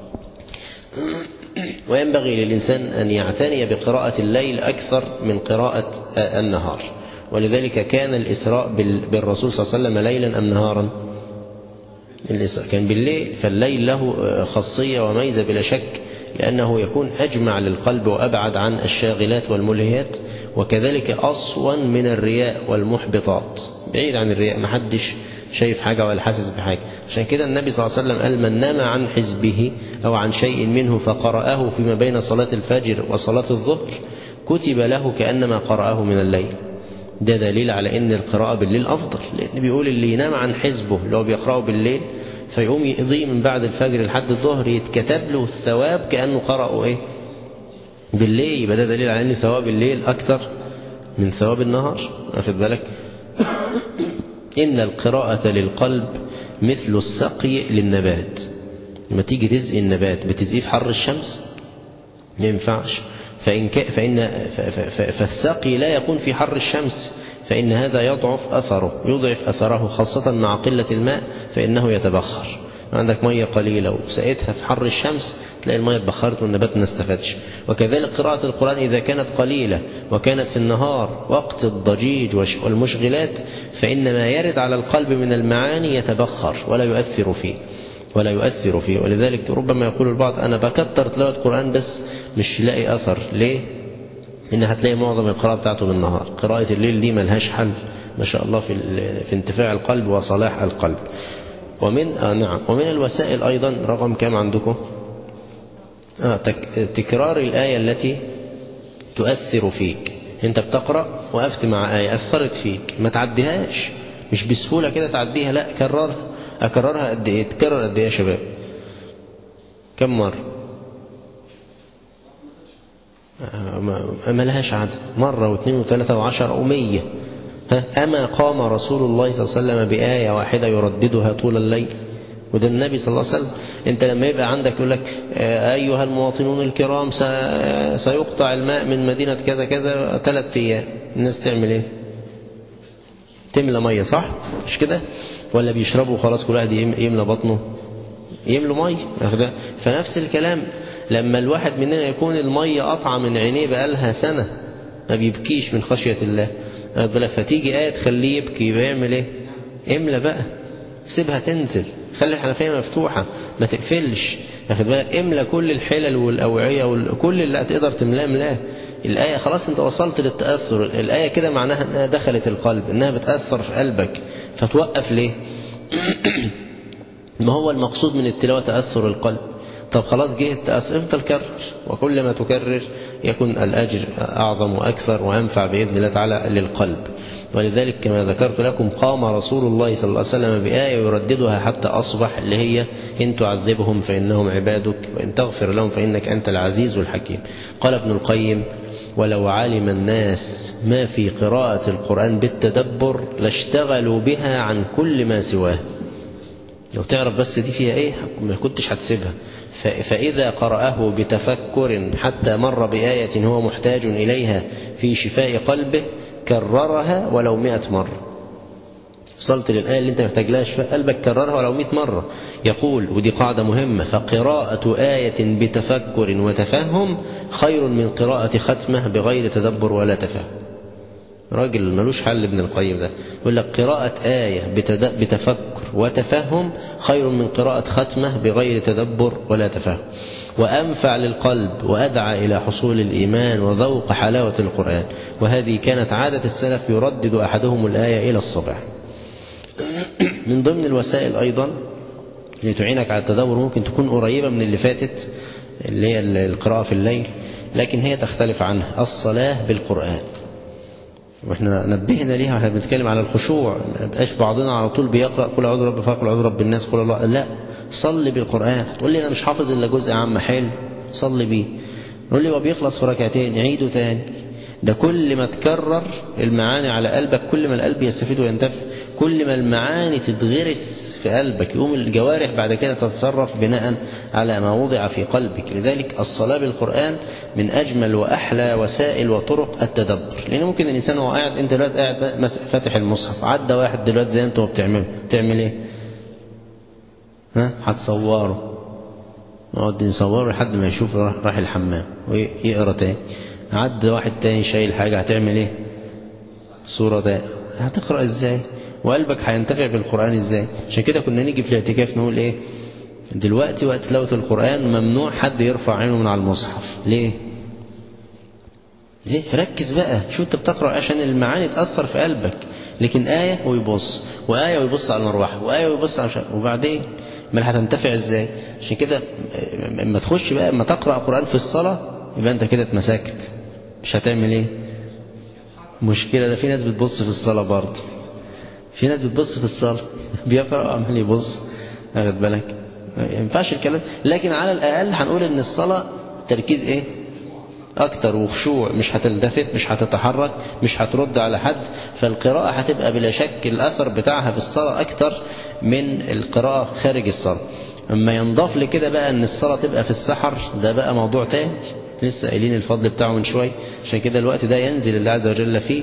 وينبغي للإنسان أن يعتني بقراءة الليل أكثر من قراءة النهار ولذلك كان الإسراء بالرسول صلى الله عليه وسلم ليلا أم نهارا الإسراء كان بالليل فالليل له خاصية وميزة بلا شك لأنه يكون أجمع للقلب وأبعد عن الشاغلات والملهيات وكذلك أصون من الرياء والمحبطات بعيد عن الرياء محدش شايف حاجة ولا حاسس بحاجة عشان كده النبي صلى الله عليه وسلم قال من نام عن حزبه أو عن شيء منه فقرأه فيما بين صلاة الفجر وصلاة الظهر كتب له كأنما قرأه من الليل ده دليل على ان القراءة بالليل أفضل لأن بيقول اللي ينام عن حزبه اللي هو بيقرأه بالليل فيقوم يقضي من بعد الفجر لحد الظهر يتكتب له الثواب كأنه قرأه إيه بالليل يبقى ده دليل على ان ثواب الليل أكثر من ثواب النهار واخد بالك إن القراءة للقلب مثل السقي للنبات لما تيجي تزقي النبات بتزقيه في حر الشمس ما ينفعش فإن ك... فإن ف... ف... فالسقي لا يكون في حر الشمس فإن هذا يضعف أثره يضعف أثره خاصة مع قلة الماء فإنه يتبخر عندك مية قليلة وسقيتها في حر الشمس تلاقي المية اتبخرت والنبات ما استفادش وكذلك قراءة القرآن إذا كانت قليلة وكانت في النهار وقت الضجيج والمشغلات فإن ما يرد على القلب من المعاني يتبخر ولا يؤثر فيه ولا يؤثر فيه ولذلك ربما يقول البعض أنا بكتر تلاوة القرآن بس مش لاقي أثر ليه؟ إن هتلاقي معظم القراءة بتاعته بالنهار قراءة الليل دي ملهاش حل ما شاء الله في, في انتفاع القلب وصلاح القلب ومن آه نعم ومن الوسائل أيضا رقم كام عندكم آه تك تكرار الآية التي تؤثر فيك انت بتقرأ وقفت مع آية أثرت فيك ما تعديهاش مش بسهولة كده تعديها لا كررها أكررها قد إيه تكرر قد إيه يا شباب كم مرة ما لهاش عدد مرة واثنين وثلاثة وعشر ومية ها أما قام رسول الله صلى الله عليه وسلم بآية واحدة يرددها طول الليل وده النبي صلى الله عليه وسلم انت لما يبقى عندك يقول لك أيها المواطنون الكرام سيقطع الماء من مدينة كذا كذا ثلاث أيام الناس تعمل ايه تملى مية صح مش كده ولا بيشربوا خلاص كل واحد يملى بطنه يملى مية فنفس الكلام لما الواحد مننا يكون المية قطعة من عينيه بقالها سنة ما بيبكيش من خشية الله فتيجي آية تخليه يبكي يبقى يعمل ايه املى بقى سيبها تنزل خلي الحنفية مفتوحة ما تقفلش واخد بالك املى كل الحلل والأوعية وكل اللي هتقدر تملاه ملاه الآية خلاص انت وصلت للتأثر الآية كده معناها انها دخلت القلب انها بتأثر في قلبك فتوقف ليه ما هو المقصود من التلاوة تأثر القلب طب خلاص جه التأثر افضل كرر وكل ما تكرر يكون الأجر أعظم وأكثر وأنفع بإذن الله تعالى للقلب ولذلك كما ذكرت لكم قام رسول الله صلى الله عليه وسلم بآية يرددها حتى أصبح اللي هي إن تعذبهم فإنهم عبادك وإن تغفر لهم فإنك أنت العزيز الحكيم قال ابن القيم ولو علم الناس ما في قراءة القرآن بالتدبر لاشتغلوا بها عن كل ما سواه لو تعرف بس دي فيها ايه ما كنتش هتسيبها فإذا قرأه بتفكر حتى مر بآية هو محتاج إليها في شفاء قلبه كررها ولو مئة مرة وصلت للآية اللي انت محتاج لها شفاء قلبك كررها ولو مئة مرة يقول ودي قاعدة مهمة فقراءة آية بتفكر وتفهم خير من قراءة ختمة بغير تدبر ولا تفهم راجل ملوش حل ابن القيم ده يقول لك قراءة آية بتفكر وتفهم خير من قراءة ختمة بغير تدبر ولا تفهم وأنفع للقلب وأدعى إلى حصول الإيمان وذوق حلاوة القرآن وهذه كانت عادة السلف يردد أحدهم الآية إلى الصبح من ضمن الوسائل أيضا اللي تعينك على التدبر ممكن تكون قريبة من اللي فاتت اللي هي القراءة في الليل لكن هي تختلف عنها الصلاة بالقرآن واحنا نبهنا ليها واحنا بنتكلم على الخشوع ما يبقاش بعضنا على طول بيقرأ قل أعوذ برب الفلق قل أعوذ برب الناس قل الله لا صلي بالقرآن تقول لي أنا مش حافظ إلا جزء عام حلو صلي بيه نقول لي هو بيخلص في ركعتين عيده تاني ده كل ما تكرر المعاني على قلبك كل ما القلب يستفيد وينتفع كل ما المعاني تتغرس في قلبك يقوم الجوارح بعد كده تتصرف بناء على ما وضع في قلبك لذلك الصلاة بالقرآن من أجمل وأحلى وسائل وطرق التدبر لأن ممكن الإنسان وهو قاعد أنت دلوقتي قاعد فاتح المصحف عدى واحد دلوقتي زي أنت بتعمله تعمل إيه؟ ها؟ هتصوره نقعد نصوره لحد ما يشوف راح الحمام ويقرا تاني عدى واحد تاني شايل حاجة هتعمل ايه صورة تاني هتقرأ ازاي وقلبك هينتفع بالقرآن ازاي عشان كده كنا نيجي في الاعتكاف نقول ايه دلوقتي وقت تلاوة القرآن ممنوع حد يرفع عينه من على المصحف ليه ليه ركز بقى شو انت بتقرأ عشان المعاني تأثر في قلبك لكن آية ويبص وآية ويبص على المروحة وآية ويبص على المشاهد وبعدين ما هتنتفع ازاي عشان كده اما تخش بقى اما تقرأ قرآن في الصلاة يبقى انت كده اتمسكت مش هتعمل ايه مشكلة ده في ناس بتبص في الصلاة برضه في ناس بتبص في الصلاة بيقرأ عمال يبص واخد بالك ما ينفعش الكلام لكن على الأقل هنقول ان الصلاة تركيز ايه أكتر وخشوع مش هتلتفت مش هتتحرك مش هترد على حد فالقراءة هتبقى بلا شك الأثر بتاعها في الصلاة أكتر من القراءة خارج الصلاة أما ينضاف لكده بقى أن الصلاة تبقى في السحر ده بقى موضوع تاني لسه قايلين الفضل بتاعه من شوي عشان كده الوقت ده ينزل الله عز وجل فيه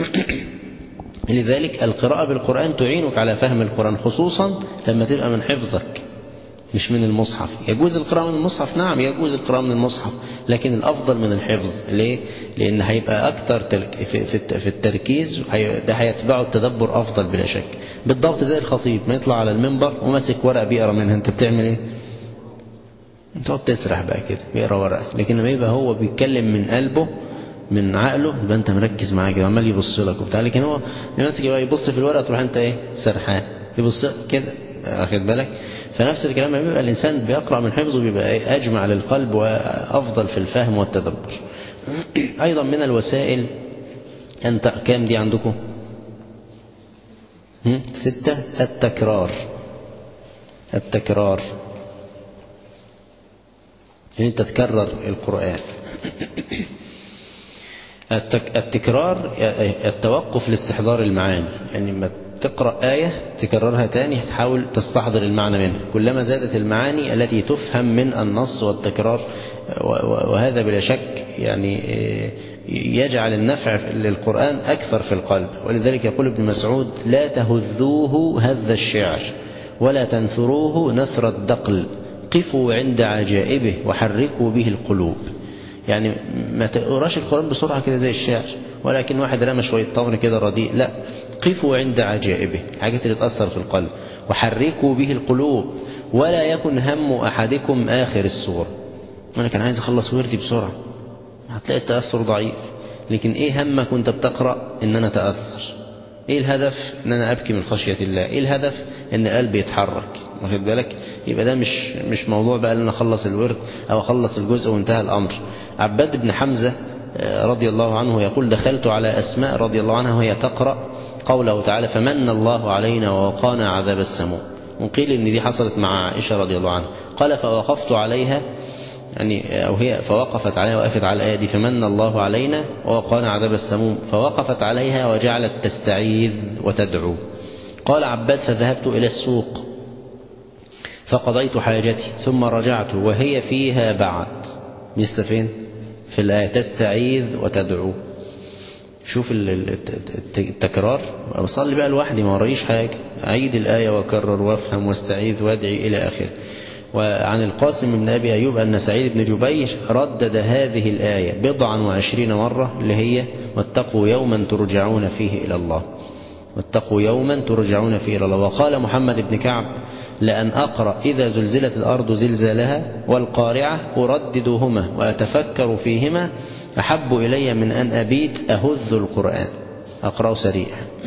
لذلك القراءة بالقرآن تعينك على فهم القرآن خصوصا لما تبقى من حفظك مش من المصحف يجوز القراءة من المصحف نعم يجوز القراءة من المصحف لكن الأفضل من الحفظ ليه؟ لأن هيبقى أكتر في التركيز ده هيتبعه التدبر أفضل بلا شك بالضبط زي الخطيب ما يطلع على المنبر وماسك ورقة بيقرا منها أنت بتعمل إيه؟ تقعد تسرح بقى كده بيقرا ورقة لكن لما يبقى هو بيتكلم من قلبه من عقله يبقى انت مركز معاه كده عمال يبص لك وبتاع لكن هو ماسك يبص في الورقه تروح انت ايه سرحان يبص كده واخد بالك فنفس الكلام لما بيبقى الانسان بيقرا من حفظه بيبقى ايه اجمع للقلب وافضل في الفهم والتدبر ايضا من الوسائل انت كام دي عندكم ستة التكرار التكرار ان انت تكرر القرآن التكرار التوقف لاستحضار المعاني يعني لما تقرأ آية تكررها تاني تحاول تستحضر المعنى منها كلما زادت المعاني التي تفهم من النص والتكرار وهذا بلا شك يعني يجعل النفع للقرآن أكثر في القلب ولذلك يقول ابن مسعود لا تهذوه هذ الشعر ولا تنثروه نثر الدقل قفوا عند عجائبه وحركوا به القلوب يعني ما تقراش القرآن بسرعة كده زي الشعر ولكن واحد رمى شوية تمر كده رديء لا قفوا عند عجائبه حاجات اللي تأثر في القلب وحركوا به القلوب ولا يكن هم أحدكم آخر السورة أنا كان عايز أخلص وردي بسرعة هتلاقي التأثر ضعيف لكن إيه همك وأنت بتقرأ إن أنا أتأثر إيه الهدف إن أنا أبكي من خشية الله إيه الهدف إن قلبي يتحرك واخد بالك يبقى ده مش مش موضوع بقى ان اخلص الورد او اخلص الجزء وانتهى الامر عباد بن حمزه رضي الله عنه يقول دخلت على اسماء رضي الله عنها وهي تقرا قوله تعالى فمن الله علينا ووقانا عذاب السموم وقيل ان دي حصلت مع عائشه رضي الله عنها قال فوقفت عليها يعني أو هي فوقفت عليها وقفت على الآية دي فمن الله علينا ووقانا عذاب السموم فوقفت عليها وجعلت تستعيذ وتدعو قال عباد فذهبت إلى السوق فقضيت حاجتي ثم رجعت وهي فيها بعد لسه فين في الآية تستعيذ وتدعو شوف التكرار أصلي بقى لوحدي ما ورايش حاجة أعيد الآية وأكرر وأفهم واستعيذ وأدعي إلى آخره وعن القاسم بن أبي أيوب أن سعيد بن جبير ردد هذه الآية بضعا وعشرين مرة اللي هي واتقوا يوما ترجعون فيه إلى الله واتقوا يوما ترجعون فيه إلى الله وقال محمد بن كعب لأن أقرأ إذا زلزلت الأرض زلزالها والقارعة أرددهما وأتفكر فيهما أحب إلي من أن أبيت أهذ القرآن أقرأ سريع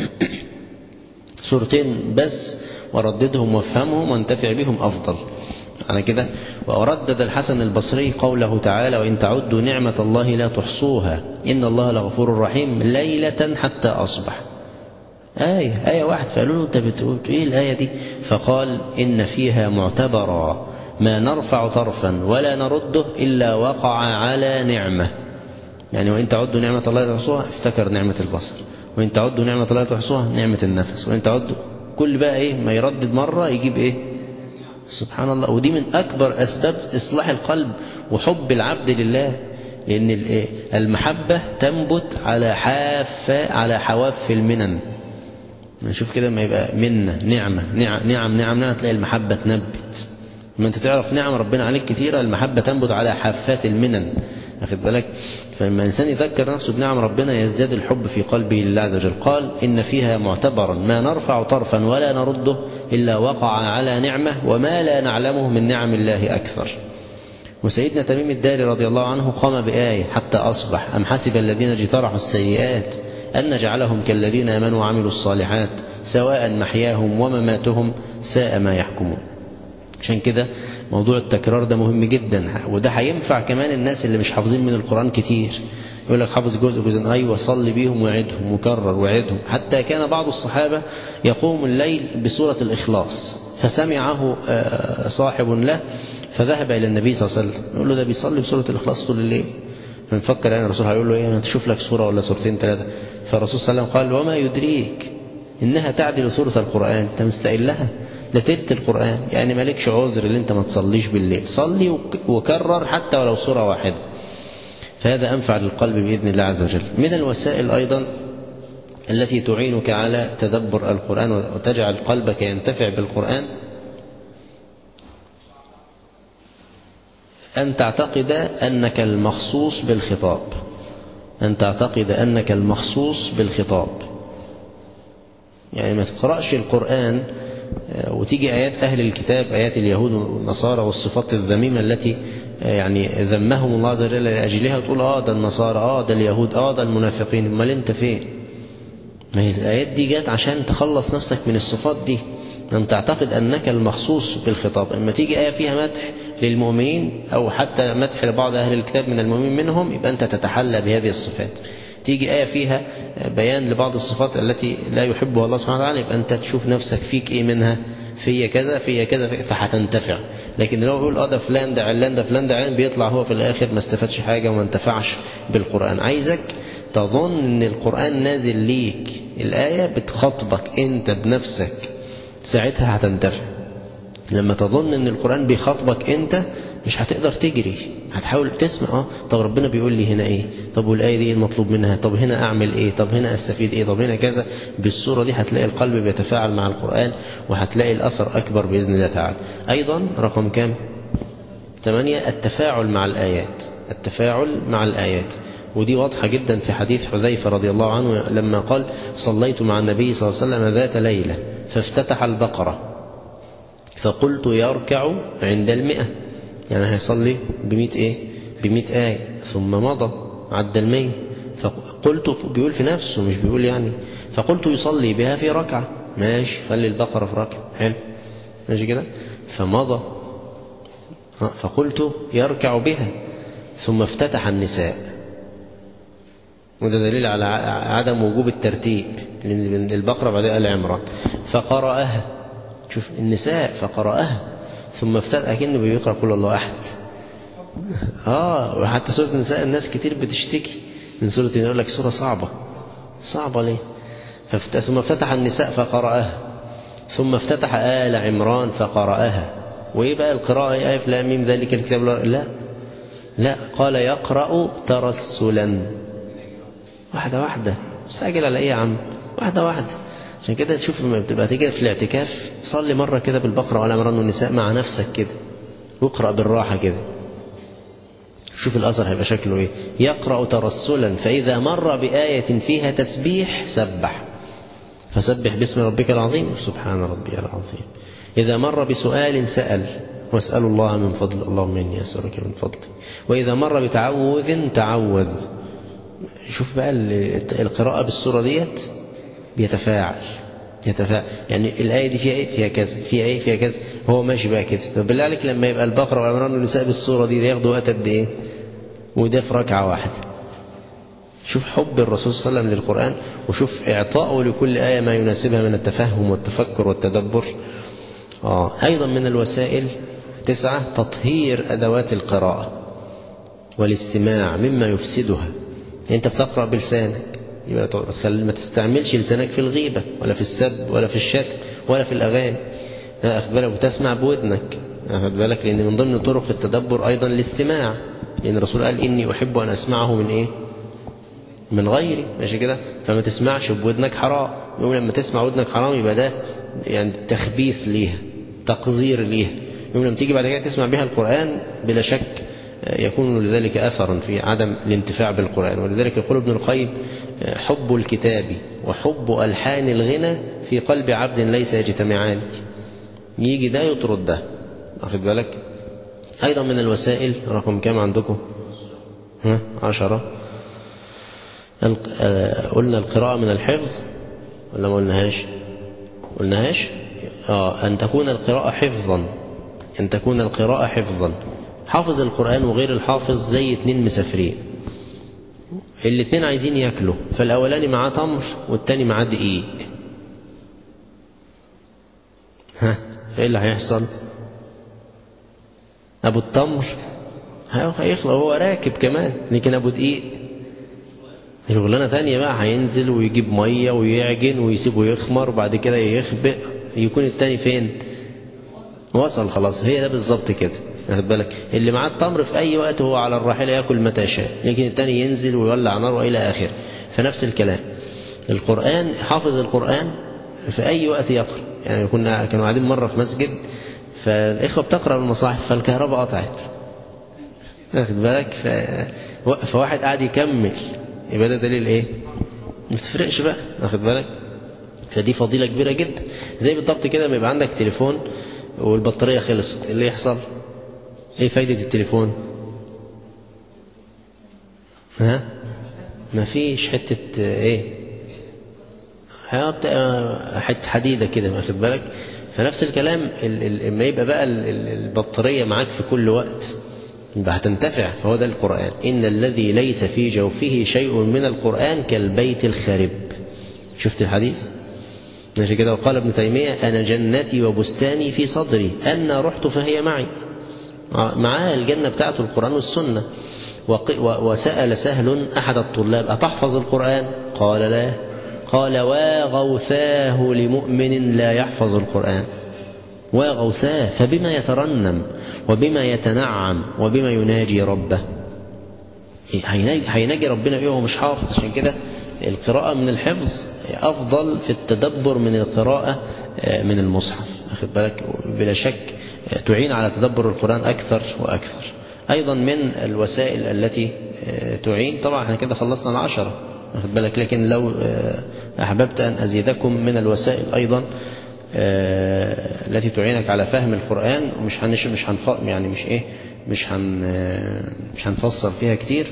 سورتين بس ورددهم وافهمهم وانتفع بهم أفضل على كده وردد الحسن البصري قوله تعالى وإن تعدوا نعمة الله لا تحصوها إن الله لغفور رحيم ليلة حتى أصبح آية آية واحد فقالوا له أنت بتقول إيه الآية دي فقال إن فيها معتبرا ما نرفع طرفا ولا نرده إلا وقع على نعمة يعني وإن تعدوا نعمة الله لا تحصوها افتكر نعمة البصر وإن تعدوا نعمة الله لا تحصوها نعمة النفس وإن تعدوا كل بقى إيه ما يردد مرة يجيب إيه سبحان الله ودي من أكبر أسباب إصلاح القلب وحب العبد لله لأن المحبة تنبت على حافة على حواف المنن نشوف كده ما يبقى منا نعمة نعم نعم نعم, نعم تلاقي المحبة تنبت لما انت تعرف نعم ربنا عليك كثيرة المحبة تنبت على حافات المنن واخد بالك فلما الإنسان يذكر نفسه بنعم ربنا يزداد الحب في قلبه لله عز وجل قال إن فيها معتبرا ما نرفع طرفا ولا نرده إلا وقع على نعمة وما لا نعلمه من نعم الله أكثر وسيدنا تميم الداري رضي الله عنه قام بآية حتى أصبح أم حسب الذين اجترحوا السيئات أن نجعلهم كالذين آمنوا وعملوا الصالحات سواء محياهم ومماتهم ساء ما يحكمون عشان كده موضوع التكرار ده مهم جدا وده هينفع كمان الناس اللي مش حافظين من القرآن كتير يقول لك حافظ جزء جزء أيوة صلي بيهم وعدهم وكرر وعدهم حتى كان بعض الصحابة يقوم الليل بسورة الإخلاص فسمعه صاحب له فذهب إلى النبي صلى الله عليه وسلم يقول له ده بيصلي بسورة الإخلاص طول الليل فنفكر يعني الرسول هيقول له ايه تشوف لك سورة ولا سورتين ثلاثة فالرسول صلى الله عليه وسلم قال وما يدريك إنها تعدل سورة القرآن أنت مستقل لها ده تلت القرآن يعني مالكش عذر اللي انت ما تصليش بالليل صلي وكرر حتى ولو سورة واحدة فهذا أنفع للقلب بإذن الله عز وجل من الوسائل أيضا التي تعينك على تدبر القرآن وتجعل قلبك ينتفع بالقرآن أن تعتقد أنك المخصوص بالخطاب أن تعتقد أنك المخصوص بالخطاب يعني ما تقرأش القرآن وتيجي آيات أهل الكتاب آيات اليهود والنصارى والصفات الذميمة التي يعني ذمهم الله عز وجل لأجلها وتقول آه ده النصارى آه ده اليهود آه ده المنافقين امال أنت فين ما هي الآيات دي جات عشان تخلص نفسك من الصفات دي أن تعتقد أنك المخصوص بالخطاب أما تيجي آية فيها مدح للمؤمنين أو حتى مدح لبعض أهل الكتاب من المؤمنين منهم يبقى أنت تتحلى بهذه الصفات تيجي آية فيها بيان لبعض الصفات التي لا يحبها الله سبحانه وتعالى يبقى أنت تشوف نفسك فيك إيه منها في كذا في كذا فهتنتفع لكن لو يقول اه ده فلان ده علان ده فلان ده علان بيطلع هو في الآخر ما استفادش حاجة وما انتفعش بالقرآن عايزك تظن ان القرآن نازل ليك الآية بتخاطبك انت بنفسك ساعتها هتنتفع لما تظن ان القرآن بيخاطبك انت مش هتقدر تجري هتحاول تسمع اه طب ربنا بيقول لي هنا ايه طب والآية دي ايه المطلوب منها طب هنا اعمل ايه طب هنا استفيد ايه طب هنا كذا بالصورة دي هتلاقي القلب بيتفاعل مع القرآن وهتلاقي الأثر أكبر بإذن الله تعالى أيضا رقم كام ثمانية التفاعل مع الآيات التفاعل مع الآيات ودي واضحة جدا في حديث حذيفة رضي الله عنه لما قال صليت مع النبي صلى الله عليه وسلم ذات ليلة فافتتح البقرة فقلت يركع عند المئة يعني هيصلي بمئة ايه بمئة آية ثم مضى عدى المئة فقلت بيقول في نفسه مش بيقول يعني فقلت يصلي بها في ركعة ماشي خلي البقرة في ركعة حلو ماشي كده فمضى فقلت يركع بها ثم افتتح النساء وده دليل على عدم وجوب الترتيب لأن البقرة بعد آل عمران فقرأها شوف النساء فقرأها ثم افتتح أكنه بيقرأ قل الله أحد آه وحتى سورة النساء الناس كتير بتشتكي من سورة يقول لك سورة صعبة صعبة ليه ففت... ثم افتتح النساء فقرأها ثم افتتح آل عمران فقرأها وإيه بقى القراءة آية في لاميم ذلك الكتاب لا لا قال يقرأ ترسلا واحدة واحدة مستعجل على ايه يا عم واحدة واحدة عشان كده تشوف لما بتبقى تيجي في الاعتكاف صلي مرة كده بالبقرة ولا عمران والنساء مع نفسك كده واقرأ بالراحة كده شوف الأثر هيبقى شكله ايه يقرأ ترسلا فإذا مر بآية فيها تسبيح سبح فسبح باسم ربك العظيم سبحان ربي العظيم إذا مر بسؤال سأل واسألوا الله من فضل اللهم إني أسألك من فضلك وإذا مر بتعوذ تعوذ شوف بقى القراءة بالصورة ديت بيتفاعل يتفاعل يعني الآية دي فيها إيه فيها كذا فيها إيه فيها كذا هو ماشي بقى كده طب بالله عليك لما يبقى البقرة والعمران والنساء بالصورة دي ياخدوا وقت قد إيه وده في ركعة واحدة شوف حب الرسول صلى الله عليه وسلم للقرآن وشوف إعطائه لكل آية ما يناسبها من التفهم والتفكر والتدبر آه. أيضا من الوسائل تسعة تطهير أدوات القراءة والاستماع مما يفسدها أنت بتقرأ بلسانك يبقى ما تستعملش لسانك في الغيبة ولا في السب ولا في الشتم ولا في الأغاني أخذ بالك وتسمع بودنك أخذ بالك لأن من ضمن طرق التدبر أيضا الاستماع لأن الرسول قال إني أحب أن أسمعه من إيه من غيري ماشي كده فما تسمعش بودنك حرام يقول لما تسمع ودنك حرام يبقى ده يعني تخبيث ليها تقذير ليها يقول لما تيجي بعد كده تسمع بها القرآن بلا شك يكون لذلك أثرا في عدم الانتفاع بالقرآن ولذلك يقول ابن القيم حب الكتاب وحب ألحان الغنى في قلب عبد ليس يجتمعان يجي ده يطرد ده أخذ بالك أيضا من الوسائل رقم كام عندكم ها عشرة قلنا القراءة من الحفظ ولا ما قلناهاش قلناهاش آه أن تكون القراءة حفظا أن تكون القراءة حفظا حافظ القرآن وغير الحافظ زي اتنين مسافرين الاتنين عايزين ياكلوا فالأولاني معاه تمر والتاني معاه دقيق ها فايه اللي هيحصل أبو التمر هيخلق هو راكب كمان لكن أبو دقيق شغلانة تانية بقى هينزل ويجيب مية ويعجن ويسيبه يخمر وبعد كده يخبئ يكون التاني فين وصل خلاص هي ده بالظبط كده واخد بالك اللي معاه التمر في أي وقت هو على الراحلة يأكل متى شاء لكن التاني ينزل ويولع نار وإلى آخره فنفس الكلام القرآن حافظ القرآن في أي وقت يقرأ يعني كنا كانوا قاعدين مرة في مسجد فالإخوة بتقرأ المصاحف فالكهرباء قطعت واخد بالك ف... فواحد قاعد يكمل يبقى ده دليل ايه ما تفرقش بقى واخد بالك فدي فضيلة كبيرة جدا زي بالضبط كده ما يبقى عندك تليفون والبطارية خلصت اللي يحصل ايه فايدة التليفون ها ما فيش حتة ايه حتة حديدة كده واخد بالك فنفس الكلام لما يبقى بقى البطارية معاك في كل وقت يبقى هتنتفع فهو ده القرآن إن الذي ليس في جوفه شيء من القرآن كالبيت الخرب شفت الحديث ماشي كده وقال ابن تيمية أنا جنتي وبستاني في صدري أنا رحت فهي معي معاه الجنة بتاعته القرآن والسنة وسأل سهل أحد الطلاب أتحفظ القرآن قال لا قال واغوثاه لمؤمن لا يحفظ القرآن واغوثاه فبما يترنم وبما يتنعم وبما يناجي ربه هيناجي ربنا ايه وهو مش حافظ عشان كده القراءة من الحفظ أفضل في التدبر من القراءة من المصحف أخذ بالك بلا شك تعين على تدبر القرآن أكثر وأكثر أيضا من الوسائل التي تعين طبعا احنا كده خلصنا العشرة أخذ بالك لكن لو أحببت أن أزيدكم من الوسائل أيضا التي تعينك على فهم القرآن ومش هنش مش هنف يعني مش ايه مش هن مش هنفصل فيها كتير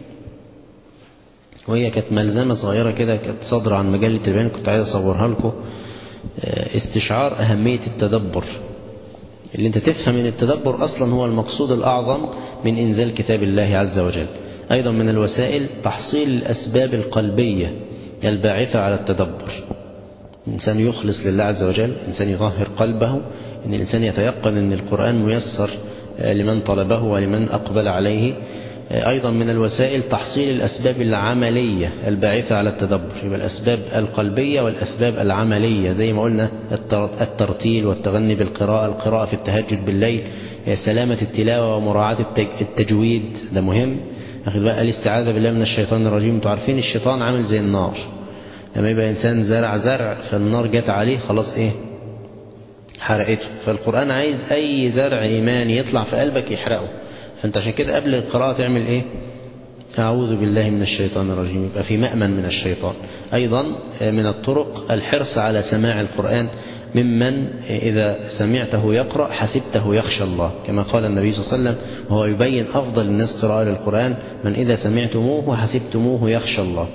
وهي كانت ملزمة صغيرة كده كانت صادرة عن مجلة البيان كنت عايز أصورها لكم استشعار أهمية التدبر اللي انت تفهم ان التدبر أصلا هو المقصود الأعظم من إنزال كتاب الله عز وجل أيضا من الوسائل تحصيل الأسباب القلبية الباعثة على التدبر الإنسان يخلص لله عز وجل الإنسان يطهر قلبه إن الإنسان يتيقن أن القرآن ميسر لمن طلبه ولمن أقبل عليه أيضا من الوسائل تحصيل الأسباب العملية الباعثة على التدبر يبقى الأسباب القلبية والأسباب العملية زي ما قلنا الترتيل والتغني بالقراءة القراءة في التهجد بالليل سلامة التلاوة ومراعاة التجويد ده مهم أخذ بقى الاستعاذة بالله من الشيطان الرجيم انتوا عارفين الشيطان عامل زي النار لما يبقى إنسان زرع زرع فالنار جت عليه خلاص إيه حرقته فالقرآن عايز أي زرع إيماني يطلع في قلبك يحرقه فأنت عشان كده قبل القراءة تعمل إيه أعوذ بالله من الشيطان الرجيم يبقى في مأمن من الشيطان أيضا من الطرق الحرص على سماع القرآن ممن إذا سمعته يقرأ حسبته يخشى الله كما قال النبي صلى الله عليه وسلم وهو يبين أفضل الناس قراءة للقرآن من إذا سمعتموه وحسبتموه يخشى الله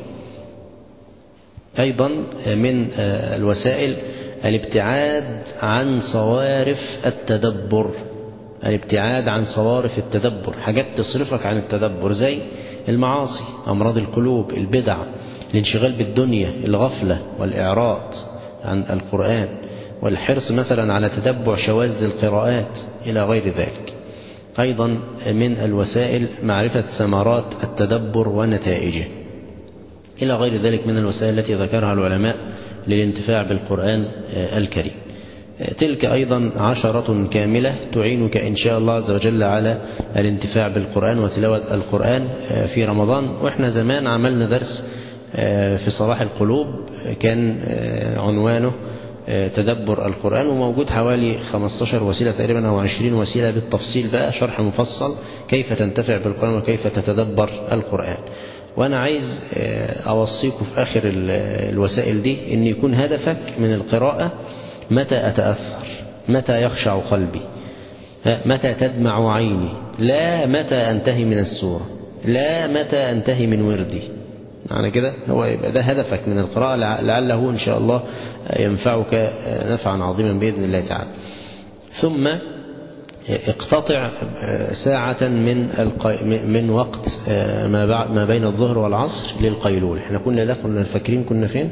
أيضا من الوسائل الابتعاد عن صوارف التدبر الابتعاد عن صوارف التدبر حاجات تصرفك عن التدبر زي المعاصي أمراض القلوب البدع الانشغال بالدنيا الغفلة والإعراض عن القرآن والحرص مثلا على تتبع شواذ القراءات إلى غير ذلك أيضا من الوسائل معرفة ثمرات التدبر ونتائجه إلى غير ذلك من الوسائل التي ذكرها العلماء للانتفاع بالقرآن الكريم تلك أيضا عشرة كاملة تعينك إن شاء الله عز وجل على الانتفاع بالقرآن وتلاوة القرآن في رمضان وإحنا زمان عملنا درس في صلاح القلوب كان عنوانه تدبر القرآن وموجود حوالي 15 وسيلة تقريبا أو 20 وسيلة بالتفصيل بقى شرح مفصل كيف تنتفع بالقرآن وكيف تتدبر القرآن وأنا عايز أوصيكم في آخر الوسائل دي أن يكون هدفك من القراءة متى أتأثر متى يخشع قلبي متى تدمع عيني لا متى أنتهي من السورة لا متى أنتهي من وردي معنى كده هو يبقى ده هدفك من القراءة لعله إن شاء الله ينفعك نفعا عظيما بإذن الله تعالى ثم اقتطع ساعة من من وقت ما بين الظهر والعصر للقيلولة احنا كنا ده كنا فاكرين كنا فين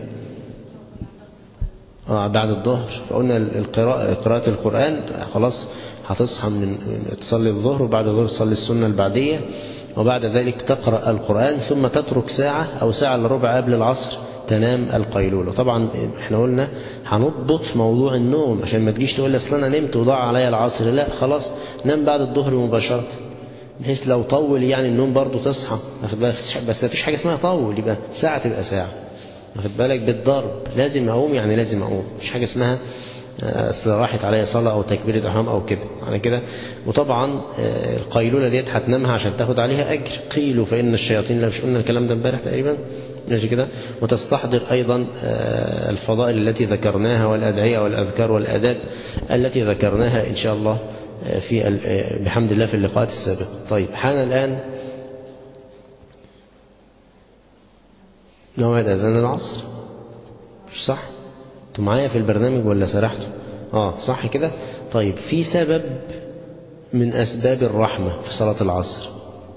اه بعد الظهر فقلنا القراءة قراءة القرآن خلاص هتصحى من تصلي الظهر وبعد الظهر تصلي السنة البعدية وبعد ذلك تقرأ القرآن ثم تترك ساعة أو ساعة إلا ربع قبل العصر تنام القيلولة طبعا احنا قلنا هنضبط موضوع النوم عشان ما تجيش تقول لي اصل انا نمت وضاع عليا العصر لا خلاص نام بعد الظهر مباشرة بحيث لو طول يعني النوم برضه تصحى واخد بالك بس ما فيش حاجة اسمها طول يبقى ساعة تبقى ساعة واخد بالك بالضرب لازم اقوم يعني لازم اقوم مفيش حاجة اسمها اصل راحت عليا صلاة او تكبيرة احرام او كده على كده وطبعا القيلولة ديت هتنامها عشان تاخد عليها اجر قيلوا فان الشياطين لا مش قلنا الكلام ده امبارح تقريبا ماشي كده وتستحضر ايضا الفضائل التي ذكرناها والادعية والاذكار والاداب التي ذكرناها ان شاء الله في بحمد الله في اللقاءات السابقة طيب حان الان موعد اذان العصر مش صح انتوا معايا في البرنامج ولا سرحتوا اه صح كده طيب في سبب من اسباب الرحمة في صلاة العصر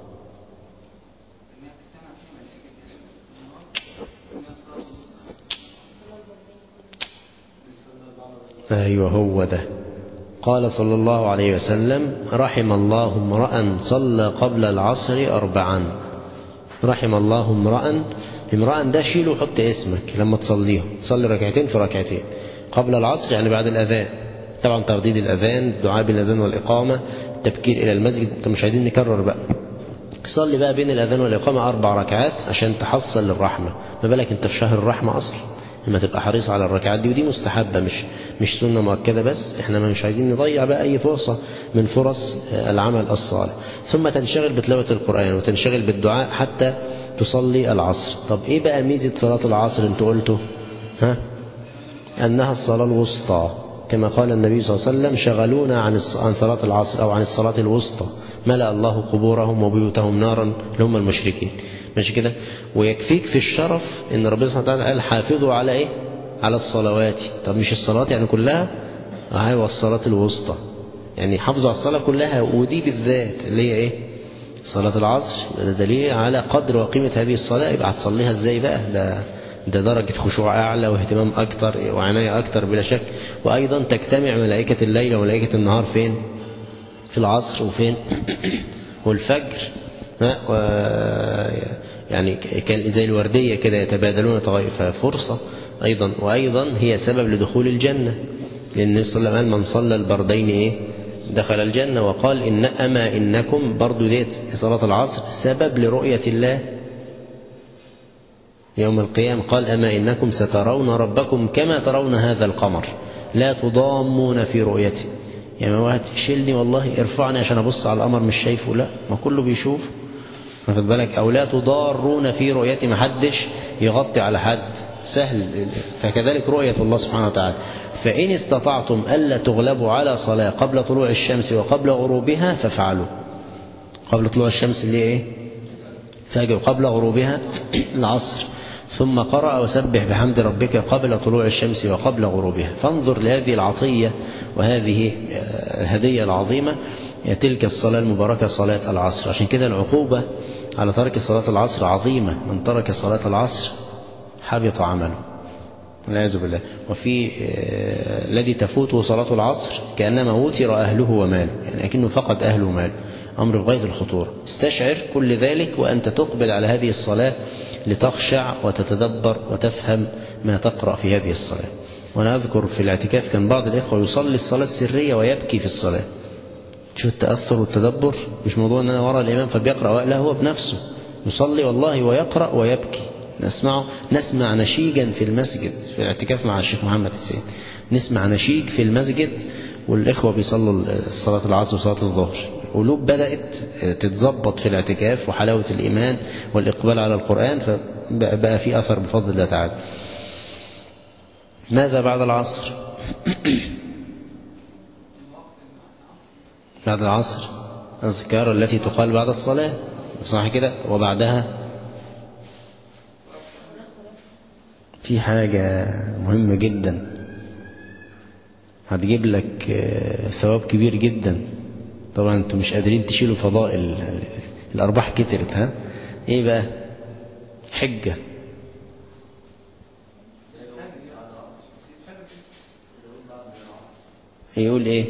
ايوه هو ده قال صلى الله عليه وسلم رحم الله امرأ صلى قبل العصر أربعا رحم الله امرأ امرأ ده شيله وحط اسمك لما تصليه تصلي ركعتين في ركعتين قبل العصر يعني بعد الأذان طبعا ترديد الأذان الدعاء بالأذان والإقامة التبكير إلى المسجد انت مش عايزين نكرر بقى صلي بقى بين الأذان والإقامة أربع ركعات عشان تحصل للرحمة ما بالك انت في شهر الرحمة أصلا لما تبقى حريص على الركعات دي ودي مستحبة مش مش سنة مؤكدة بس احنا مش عايزين نضيع بقى أي فرصة من فرص العمل الصالح ثم تنشغل بتلاوة القرآن وتنشغل بالدعاء حتى تصلي العصر طب ايه بقى ميزة صلاة العصر انتوا قلتوا ها أنها الصلاة الوسطى كما قال النبي صلى الله عليه وسلم شغلونا عن عن صلاة العصر أو عن الصلاة الوسطى ملأ الله قبورهم وبيوتهم نارا اللي هم المشركين ماشي كده ويكفيك في الشرف ان ربنا سبحانه وتعالى قال حافظوا على ايه على الصلوات طب مش الصلاة يعني كلها ايوه الصلاة الوسطى يعني حافظوا على الصلاة كلها ودي بالذات اللي هي ايه صلاة العصر ده دليل على قدر وقيمة هذه الصلاة يبقى هتصليها ازاي بقى ده ده درجة خشوع أعلى واهتمام أكتر وعناية أكتر بلا شك وأيضا تجتمع ملائكة الليل وملائكة النهار فين في العصر وفين والفجر و يعني زي الوردية كده يتبادلون ففرصة أيضا وأيضا هي سبب لدخول الجنة لأن النبي صلى الله عليه وسلم قال من صلى البردين إيه دخل الجنة وقال إن أما إنكم برضو ديت صلاة العصر سبب لرؤية الله يوم القيامة قال أما إنكم سترون ربكم كما ترون هذا القمر لا تضامون في رؤيته يعني واحد شيلني والله ارفعني عشان أبص على القمر مش شايفه لا ما كله بيشوف واخد بالك أو لا تضارون في رؤيته ما حدش يغطي على حد سهل فكذلك رؤية الله سبحانه وتعالى فإن استطعتم ألا تغلبوا على صلاة قبل طلوع الشمس وقبل غروبها فافعلوا قبل طلوع الشمس اللي ايه فجر قبل غروبها العصر ثم قرأ وسبح بحمد ربك قبل طلوع الشمس وقبل غروبها فانظر لهذه العطية وهذه الهدية العظيمة تلك الصلاة المباركة صلاة العصر عشان كده العقوبة على ترك صلاة العصر عظيمة من ترك صلاة العصر حبط عمله والعياذ بالله وفي الذي تفوته صلاة العصر كأنما وتر أهله وماله يعني أكنه فقد أهله وماله أمر بغاية الخطورة استشعر كل ذلك وأنت تقبل على هذه الصلاة لتخشع وتتدبر وتفهم ما تقرأ في هذه الصلاة وأنا أذكر في الاعتكاف كان بعض الإخوة يصلي الصلاة السرية ويبكي في الصلاة شو التأثر والتدبر مش موضوع أن أنا وراء الإمام فبيقرأ لا هو بنفسه يصلي والله ويقرأ ويبكي نسمعه نسمع نشيجا في المسجد في الاعتكاف مع الشيخ محمد حسين نسمع نشيج في المسجد والإخوة بيصلوا صلاة العصر وصلاة الظهر قلوب بدأت تتظبط في الاعتكاف وحلاوة الإيمان والإقبال على القرآن فبقى في أثر بفضل الله تعالى ماذا بعد العصر بعد العصر الأذكار التي تقال بعد الصلاة صح كده وبعدها في حاجة مهمة جدا هتجيب لك ثواب كبير جدا طبعا انتم مش قادرين تشيلوا فضائل الأرباح كترت ها ايه بقى حجة يقول ايه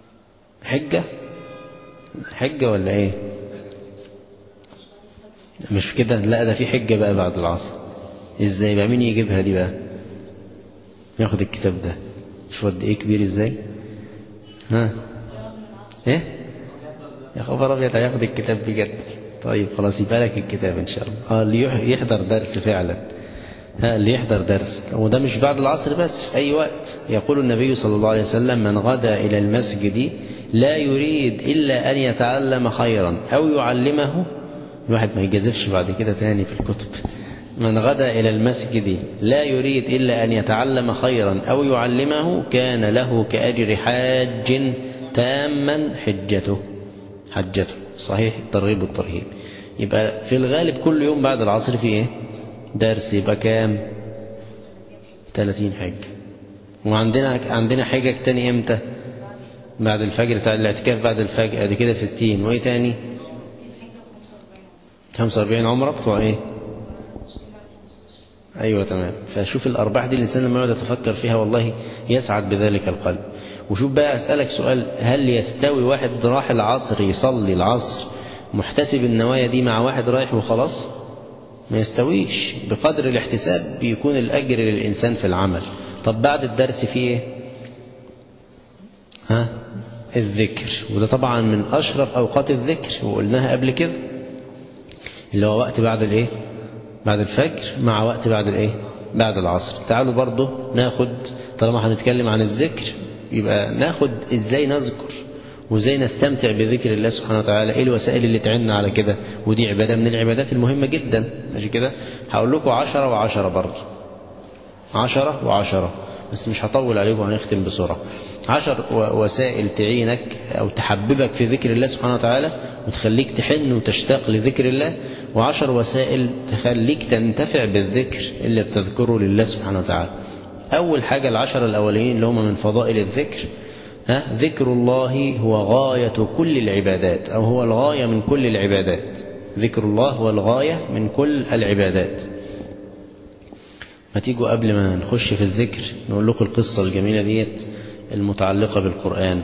حجة حجة ولا ايه مش كده لا ده في حجة بقى بعد العصر ازاي بقى مين يجيبها دي بقى ياخد الكتاب ده شوف قد ايه كبير ازاي ها ايه يا خبر ابيض هياخد الكتاب بجد طيب خلاص يبقى لك الكتاب ان شاء الله اه اللي يحضر درس فعلا ها اللي يحضر درس وده مش بعد العصر بس في اي وقت يقول النبي صلى الله عليه وسلم من غدا الى المسجد لا يريد الا ان يتعلم خيرا او يعلمه الواحد ما يجازفش بعد كده تاني في الكتب من غدا إلى المسجد لا يريد إلا أن يتعلم خيرا أو يعلمه كان له كأجر حاج تاما حجته حجته صحيح الترغيب والترهيب يبقى في الغالب كل يوم بعد العصر في ايه درس يبقى كام 30 حج وعندنا عندنا حجج تاني امتى بعد الفجر بتاع الاعتكاف بعد الفجر ادي كده 60 وايه تاني 45 عمره بتوع ايه أيوة تمام فشوف الأرباح دي الإنسان لما يقعد يتفكر فيها والله يسعد بذلك القلب وشوف بقى أسألك سؤال هل يستوي واحد راح العصر يصلي العصر محتسب النوايا دي مع واحد رايح وخلاص ما يستويش بقدر الاحتساب بيكون الأجر للإنسان في العمل طب بعد الدرس في إيه ها الذكر وده طبعا من أشرف أوقات الذكر وقلناها قبل كده اللي هو وقت بعد الإيه بعد الفجر مع وقت بعد الايه بعد العصر تعالوا برضه ناخد طالما هنتكلم عن الذكر يبقى ناخد ازاي نذكر وازاي نستمتع بذكر الله سبحانه وتعالى ايه الوسائل اللي تعيننا على كده ودي عبادة من العبادات المهمة جدا ماشي كده هقول لكم عشرة وعشرة برضه عشرة وعشرة بس مش هطول عليكم هنختم بسرعة عشر وسائل تعينك أو تحببك في ذكر الله سبحانه وتعالى وتخليك تحن وتشتاق لذكر الله وعشر وسائل تخليك تنتفع بالذكر اللي بتذكره لله سبحانه وتعالى أول حاجة العشر الأولين اللي هم من فضائل الذكر ها ذكر الله هو غاية كل العبادات أو هو الغاية من كل العبادات ذكر الله هو الغاية من كل العبادات ما تيجوا قبل ما نخش في الذكر نقول لكم القصة الجميلة ديت المتعلقة بالقرآن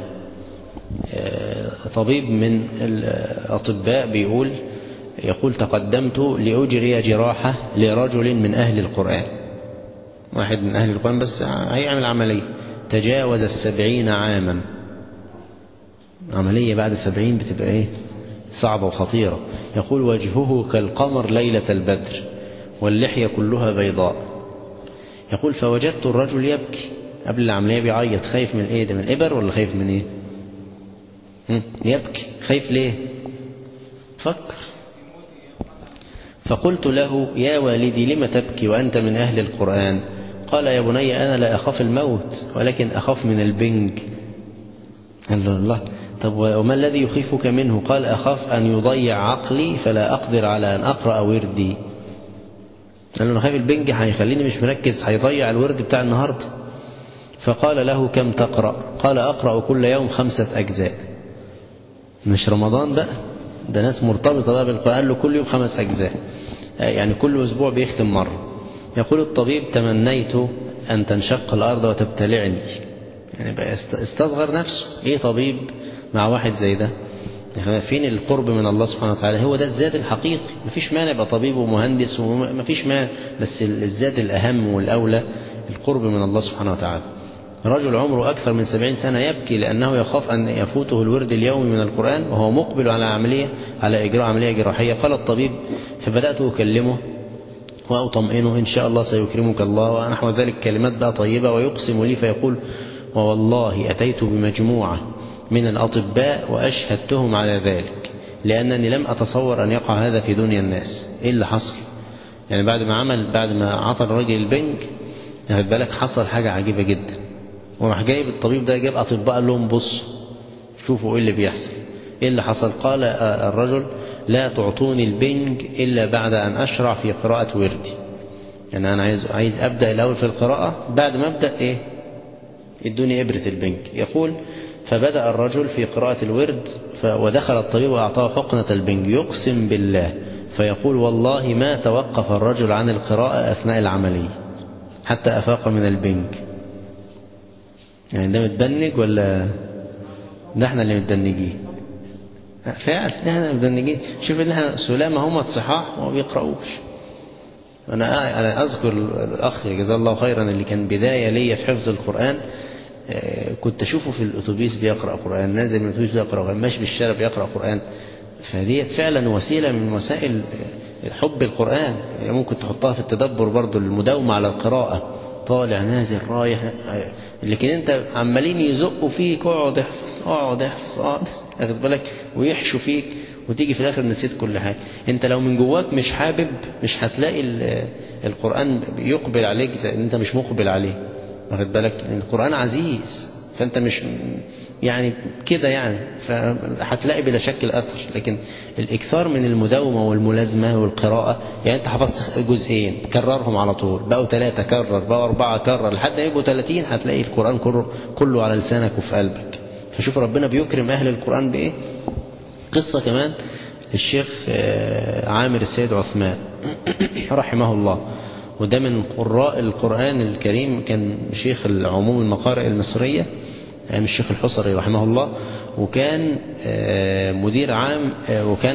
طبيب من الأطباء بيقول يقول تقدمت لأجري جراحة لرجل من أهل القرآن واحد من أهل القرآن بس هيعمل عملية تجاوز السبعين عاما عملية بعد السبعين بتبقى ايه صعبة وخطيرة يقول وجهه كالقمر ليلة البدر واللحية كلها بيضاء يقول فوجدت الرجل يبكي قبل العملية بيعيط خايف من ايه ده من الإبر ولا خايف من ايه يبكي خايف ليه فكر فقلت له يا والدي لم تبكي وأنت من أهل القرآن قال يا بني أنا لا أخاف الموت ولكن أخاف من البنج الله الله طب وما الذي يخيفك منه قال أخاف أن يضيع عقلي فلا أقدر على أن أقرأ وردي قال له أنا خايف البنج هيخليني مش مركز هيضيع الورد بتاع النهاردة فقال له كم تقرأ قال أقرأ كل يوم خمسة أجزاء مش رمضان بقى ده ناس مرتبطة بقى بالقرآن قال له كل يوم خمس أجزاء يعني كل أسبوع بيختم مرة يقول الطبيب تمنيت أن تنشق الأرض وتبتلعني يعني بقى استصغر نفسه إيه طبيب مع واحد زي ده فين القرب من الله سبحانه وتعالى هو ده الزاد الحقيقي مفيش مانع يبقى طبيب ومهندس ومفيش مانع بس الزاد الأهم والأولى القرب من الله سبحانه وتعالى رجل عمره أكثر من سبعين سنة يبكي لأنه يخاف أن يفوته الورد اليومي من القرآن وهو مقبل على عملية على إجراء عملية جراحية قال الطبيب فبدأت أكلمه وأطمئنه إن شاء الله سيكرمك الله ونحو ذلك كلمات بقى طيبة ويقسم لي فيقول ووالله أتيت بمجموعة من الأطباء وأشهدتهم على ذلك لأنني لم أتصور أن يقع هذا في دنيا الناس إيه اللي حصل يعني بعد ما عمل بعد ما عطى الراجل البنج يعني بالك حصل حاجة عجيبة جدا وراح جايب الطبيب ده جاب أطباء قال لهم بص شوفوا إيه اللي بيحصل إيه اللي حصل قال الرجل لا تعطوني البنج إلا بعد أن أشرع في قراءة وردي يعني أنا عايز عايز أبدأ الأول في القراءة بعد ما أبدأ إيه ادوني إبرة البنج يقول فبدأ الرجل في قراءة الورد ودخل الطبيب وأعطاه حقنة البنج يقسم بالله فيقول والله ما توقف الرجل عن القراءة أثناء العملية حتى أفاق من البنج يعني ده متبنج ولا ده احنا اللي متبنجين فعلا احنا بدنا نجي شوف ان احنا سلامة هم صحاح وما بيقرأوش انا انا اذكر الاخ جزاه الله خيرا اللي كان بداية ليا في حفظ القرآن كنت اشوفه في الاتوبيس بيقرأ قرآن نازل من الاتوبيس بيقرأ قرآن ماشي بالشارع بيقرأ قرآن فدي فعلا وسيلة من وسائل حب القرآن يعني ممكن تحطها في التدبر برضو المداومة على القراءة طالع نازل رايح لكن انت عمالين يزقوا فيك اقعد احفظ اقعد احفظ اقعد اخد بالك ويحشوا فيك وتيجي في الاخر نسيت كل حاجه انت لو من جواك مش حابب مش هتلاقي القران يقبل عليك زي انت مش مقبل عليه واخد بالك القران عزيز فانت مش يعني كده يعني فهتلاقي بلا شك الاثر لكن الاكثار من المداومه والملازمه والقراءه يعني انت حفظت جزئين كررهم على طول بقوا ثلاثه كرر بقوا اربعه كرر لحد ما يبقوا 30 هتلاقي القران كله كله على لسانك وفي قلبك فشوف ربنا بيكرم اهل القران بايه قصه كمان الشيخ عامر السيد عثمان رحمه الله وده من قراء القرآن الكريم كان شيخ العموم المقارئ المصرية أيام الشيخ الحصري رحمه الله وكان مدير عام وكان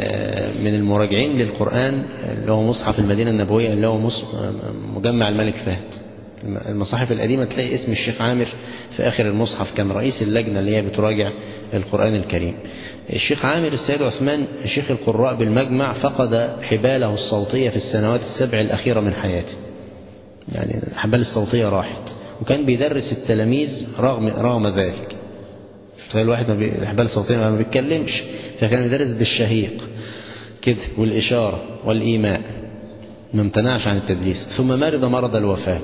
من المراجعين للقرآن اللي هو مصحف المدينة النبوية اللي هو مجمع الملك فهد المصاحف القديمة تلاقي اسم الشيخ عامر في آخر المصحف كان رئيس اللجنة اللي هي بتراجع القرآن الكريم الشيخ عامر السيد عثمان شيخ القراء بالمجمع فقد حباله الصوتية في السنوات السبع الأخيرة من حياته يعني الحبال الصوتية راحت وكان بيدرس التلاميذ رغم رغم ذلك تخيل واحد ما الحبال الصوتية ما بيتكلمش فكان بيدرس بالشهيق كده والإشارة والإيماء ما امتنعش عن التدريس ثم مرض مرض الوفاة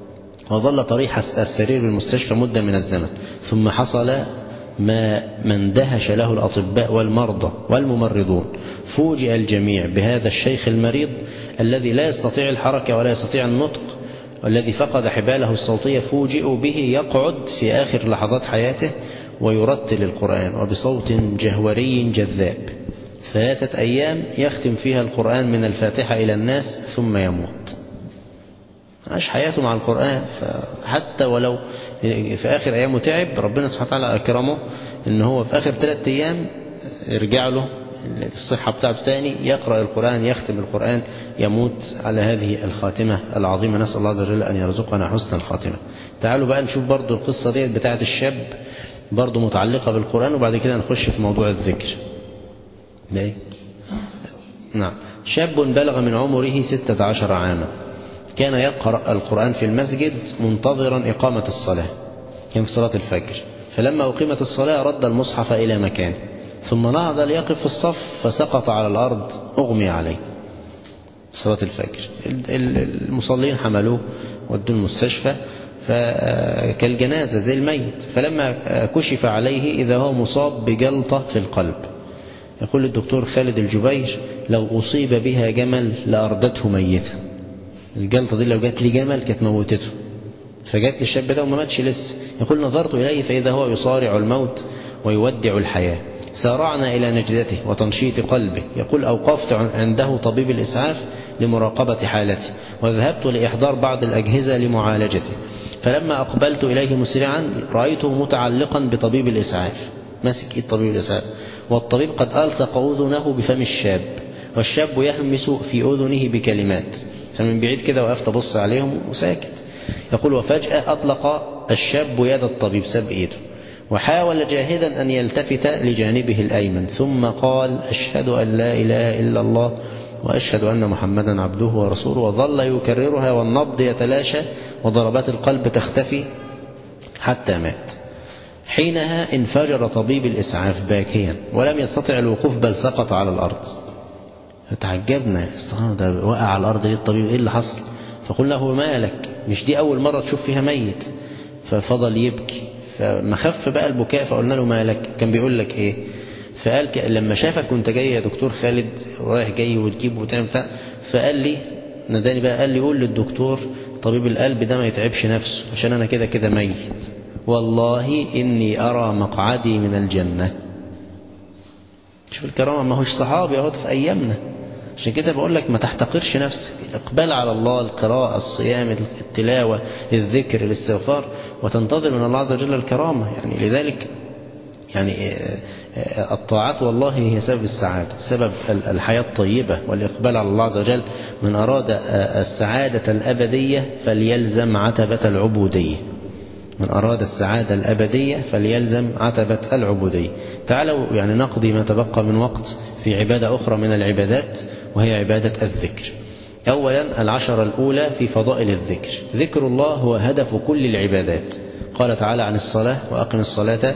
وظل طريح السرير بالمستشفى مدة من الزمن ثم حصل ما ما اندهش له الأطباء والمرضى والممرضون فوجئ الجميع بهذا الشيخ المريض الذي لا يستطيع الحركة ولا يستطيع النطق والذي فقد حباله الصوتية فوجئوا به يقعد في آخر لحظات حياته ويرتل القرآن وبصوت جهوري جذاب ثلاثة أيام يختم فيها القرآن من الفاتحة إلى الناس ثم يموت عاش حياته مع القرآن فحتى ولو في آخر أيامه تعب ربنا سبحانه وتعالى أكرمه إن هو في آخر ثلاثة أيام يرجع له الصحة بتاعته تاني يقرأ القرآن يختم القرآن يموت على هذه الخاتمة العظيمة نسأل الله عز وجل أن يرزقنا حسن الخاتمة تعالوا بقى نشوف برضو القصة ديت بتاعة الشاب برضو متعلقة بالقرآن وبعد كده نخش في موضوع الذكر ليه؟ نعم شاب بلغ من عمره ستة عشر عاما كان يقرأ القرآن في المسجد منتظرا إقامة الصلاة كان في صلاة الفجر فلما أقيمت الصلاة رد المصحف إلى مكانه ثم نهض ليقف في الصف فسقط على الأرض أغمي عليه صلاة الفجر المصلين حملوه ودوا المستشفى كالجنازة زي الميت فلما كشف عليه إذا هو مصاب بجلطة في القلب يقول الدكتور خالد الجبير لو أصيب بها جمل لأردته ميتا الجلطة دي لو جات لي جمل كانت موتته فجات لي الشاب ده وما ماتش لسه يقول نظرت إليه فإذا هو يصارع الموت ويودع الحياة سارعنا إلى نجدته وتنشيط قلبه يقول أوقفت عنده طبيب الإسعاف لمراقبة حالته وذهبت لإحضار بعض الأجهزة لمعالجته فلما أقبلت إليه مسرعا رأيته متعلقا بطبيب الإسعاف ماسك إيد طبيب الإسعاف والطبيب قد ألصق أذنه بفم الشاب والشاب يهمس في أذنه بكلمات فمن بعيد كده وقفت أبص عليهم وساكت يقول وفجأة أطلق الشاب يد الطبيب ساب إيده وحاول جاهدا أن يلتفت لجانبه الأيمن ثم قال أشهد أن لا إله إلا الله وأشهد أن محمدا عبده ورسوله وظل يكررها والنبض يتلاشى وضربات القلب تختفي حتى مات حينها انفجر طبيب الإسعاف باكيا ولم يستطع الوقوف بل سقط على الأرض فتعجبنا استغرب ده وقع على الأرض ليه الطبيب إيه اللي حصل فقلنا له مالك مش دي أول مرة تشوف فيها ميت ففضل يبكي فما خف بقى البكاء فقلنا له مالك كان بيقول لك ايه فقال لما شافك كنت جاي يا دكتور خالد رايح جاي وتجيب وتعمل بتاع فقال لي ناداني بقى قال لي قول للدكتور طبيب القلب ده ما يتعبش نفسه عشان انا كده كده ميت والله اني ارى مقعدي من الجنه شوف الكرامه ما هوش صحابي اهو في ايامنا عشان كده بقول لك ما تحتقرش نفسك الاقبال على الله القراءة الصيام التلاوة الذكر الاستغفار وتنتظر من الله عز وجل الكرامة يعني لذلك يعني الطاعات والله هي سبب السعادة سبب الحياة الطيبة والإقبال على الله عز وجل من أراد السعادة الأبدية فليلزم عتبة العبودية من أراد السعادة الأبدية فليلزم عتبة العبودية تعالوا يعني نقضي ما تبقى من وقت في عبادة أخرى من العبادات وهي عبادة الذكر أولا العشرة الأولى في فضائل الذكر ذكر الله هو هدف كل العبادات قال تعالى عن الصلاة وأقم الصلاة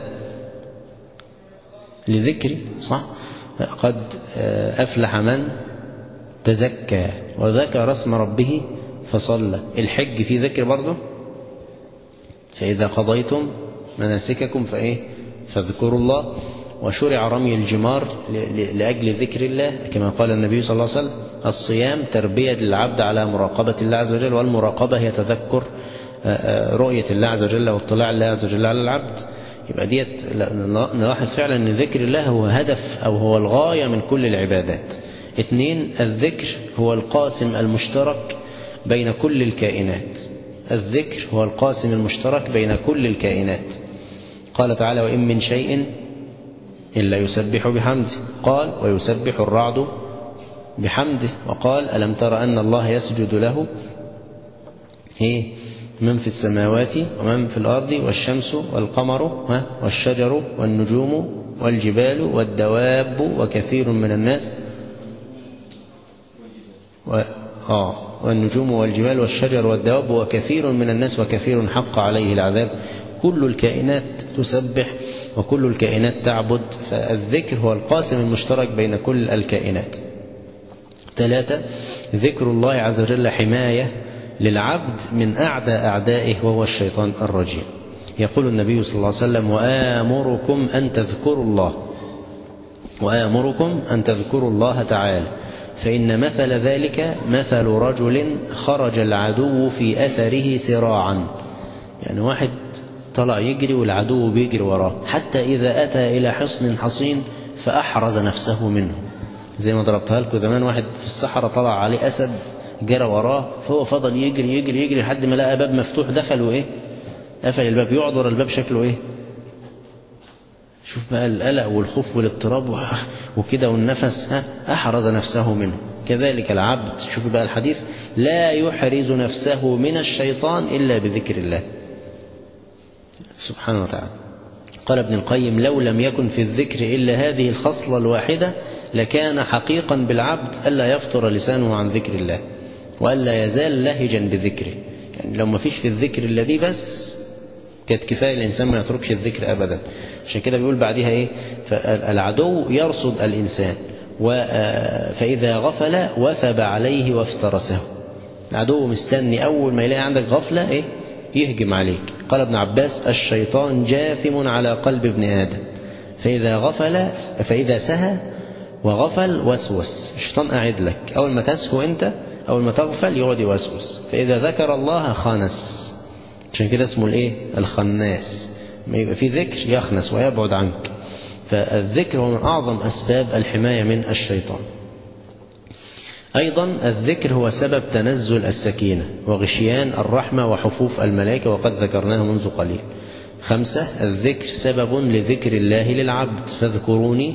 لذكري صح قد أفلح من تزكى وذكر اسم ربه فصلى الحج في ذكر برضه فإذا قضيتم مناسككم فإيه فاذكروا الله وشرع رمي الجمار لأجل ذكر الله كما قال النبي صلى الله عليه وسلم الصيام تربية للعبد على مراقبة الله عز وجل والمراقبة هي تذكر رؤية الله عز وجل واطلاع الله عز وجل على العبد يبقى ديت نلاحظ فعلا ان ذكر الله هو هدف او هو الغاية من كل العبادات اثنين الذكر هو القاسم المشترك بين كل الكائنات الذكر هو القاسم المشترك بين كل الكائنات قال تعالى وإن من شيء إلا يسبح بحمده قال ويسبح الرعد بحمده وقال ألم تر أن الله يسجد له إيه من في السماوات ومن في الأرض والشمس والقمر والشجر والنجوم والجبال والدواب وكثير من الناس و... آه والنجوم والجبال والشجر والدواب وكثير من الناس وكثير حق عليه العذاب كل الكائنات تسبح وكل الكائنات تعبد فالذكر هو القاسم المشترك بين كل الكائنات ثلاثة ذكر الله عز وجل حماية للعبد من أعدى أعدائه وهو الشيطان الرجيم يقول النبي صلى الله عليه وسلم وآمركم أن تذكروا الله وآمركم أن تذكروا الله تعالى فإن مثل ذلك مثل رجل خرج العدو في أثره سراعا يعني واحد طلع يجري والعدو بيجري وراه حتى إذا أتى إلى حصن حصين فأحرز نفسه منه زي ما ضربتها لكم زمان واحد في الصحراء طلع عليه أسد جرى وراه فهو فضل يجري يجري يجري لحد ما لقى باب مفتوح دخل وإيه قفل الباب يعذر الباب شكله إيه شوف بقى القلق والخوف والاضطراب وكده والنفس ها أحرز نفسه منه كذلك العبد شوف بقى الحديث لا يحرز نفسه من الشيطان إلا بذكر الله سبحانه وتعالى قال ابن القيم لو لم يكن في الذكر إلا هذه الخصلة الواحدة لكان حقيقا بالعبد ألا يفطر لسانه عن ذكر الله وألا يزال لهجا بذكره يعني لو ما فيش في الذكر الذي بس كانت كفاية الإنسان ما يتركش الذكر أبدا عشان كده بيقول بعدها إيه فالعدو يرصد الإنسان فإذا غفل وثب عليه وافترسه العدو مستني أول ما يلاقي عندك غفلة إيه يهجم عليك قال ابن عباس الشيطان جاثم على قلب ابن آدم فإذا غفل فإذا سهى وغفل وسوس الشيطان قاعد لك أول ما تسهو أنت أول ما تغفل يقعد يوسوس فإذا ذكر الله خانس عشان كده اسمه الايه الخناس ما يبقى في ذكر يخنس ويبعد عنك فالذكر هو من أعظم أسباب الحماية من الشيطان أيضا الذكر هو سبب تنزل السكينة وغشيان الرحمة وحفوف الملائكة وقد ذكرناه منذ قليل خمسة الذكر سبب لذكر الله للعبد فاذكروني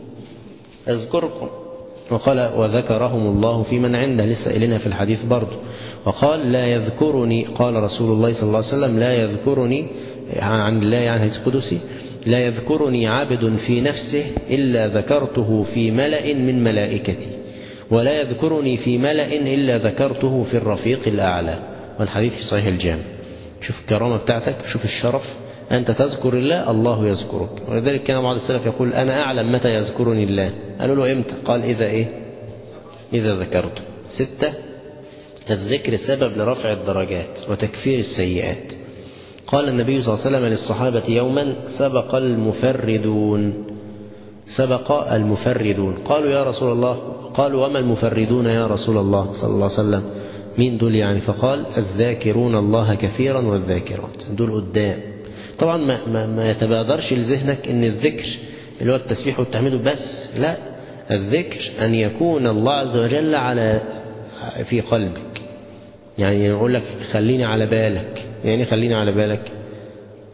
أذكركم وقال وذكرهم الله في من عنده لسه إلينا في الحديث برضه وقال لا يذكرني قال رسول الله صلى الله عليه وسلم لا يذكرني عن الله يعني حديث قدسي لا يذكرني عبد في نفسه إلا ذكرته في ملأ من ملائكتي ولا يذكرني في ملأ إلا ذكرته في الرفيق الأعلى والحديث في صحيح الجامع شوف الكرامة بتاعتك شوف الشرف أنت تذكر الله الله يذكرك ولذلك كان بعض السلف يقول أنا أعلم متى يذكرني الله قالوا له إمتى قال إذا إيه إذا ذكرته ستة الذكر سبب لرفع الدرجات وتكفير السيئات قال النبي صلى الله عليه وسلم للصحابة يوما سبق المفردون سبق المفردون قالوا يا رسول الله قالوا وما المفردون يا رسول الله صلى الله عليه وسلم مين دول يعني فقال الذاكرون الله كثيرا والذاكرات دول قدام طبعا ما, ما, ما يتبادرش لذهنك ان الذكر اللي هو التسبيح والتحميد بس لا الذكر أن يكون الله عز وجل على في قلبك يعني يقول لك خليني على بالك يعني خليني على بالك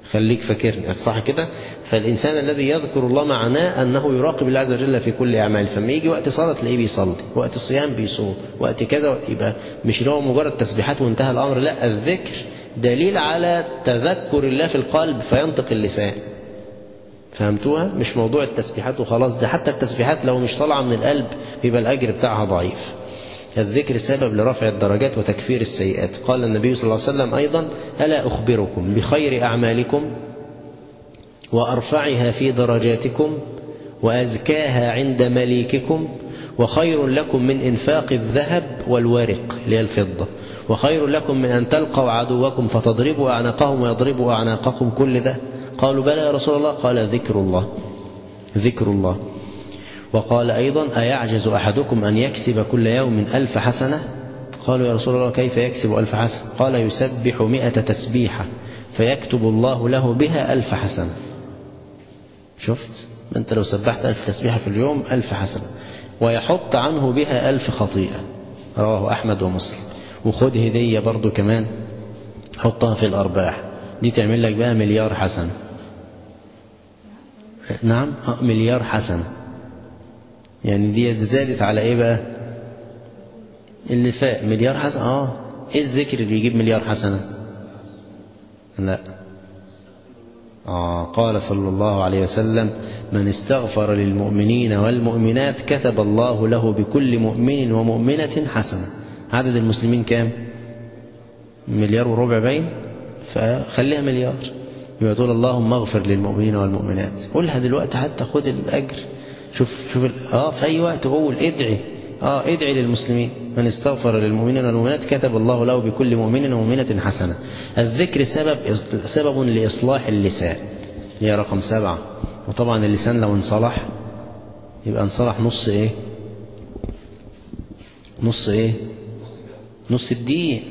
خليك فاكرني صح كده فالإنسان الذي يذكر الله معناه أنه يراقب الله عز وجل في كل أعماله فما يجي وقت صلاة تلاقيه بيصلي وقت الصيام بيصوم وقت كذا يبقى مش اللي هو مجرد تسبيحات وانتهى الأمر لا الذكر دليل على تذكر الله في القلب فينطق اللسان فهمتوها مش موضوع التسبيحات وخلاص ده حتى التسبيحات لو مش طالعة من القلب يبقى الأجر بتاعها ضعيف الذكر سبب لرفع الدرجات وتكفير السيئات قال النبي صلى الله عليه وسلم أيضا ألا أخبركم بخير أعمالكم وأرفعها في درجاتكم وأزكاها عند مليككم وخير لكم من إنفاق الذهب والورق اللي هي الفضة وخير لكم من أن تلقوا عدوكم فتضربوا أعناقهم ويضربوا أعناقكم كل ده قالوا بلى يا رسول الله قال ذكر الله ذكر الله وقال أيضا أيعجز أحدكم أن يكسب كل يوم ألف حسنة قالوا يا رسول الله كيف يكسب ألف حسنة قال يسبح مئة تسبيحة فيكتب الله له بها ألف حسنة شفت أنت لو سبحت ألف تسبيحة في اليوم ألف حسنة ويحط عنه بها ألف خطيئة رواه أحمد ومسلم وخد هدية برضو كمان حطها في الأرباح دي تعمل لك بقى مليار حسنة نعم مليار حسنة يعني دي زادت على ايه بقى اللي فاق مليار حسنة اه ايه الذكر اللي يجيب مليار حسنة لا آه قال صلى الله عليه وسلم من استغفر للمؤمنين والمؤمنات كتب الله له بكل مؤمن ومؤمنة حسنة عدد المسلمين كام مليار وربع باين فخليها مليار يبقى تقول اللهم اغفر للمؤمنين والمؤمنات قولها دلوقتي حتى خد الأجر شوف شوف اه في أي وقت قول ادعي اه ادعي للمسلمين من استغفر للمؤمنين والمؤمنات كتب الله له بكل مؤمن ومؤمنة حسنة الذكر سبب سبب لإصلاح اللسان هي رقم سبعة وطبعا اللسان لو انصلح يبقى انصلح نص ايه نص ايه نص الدين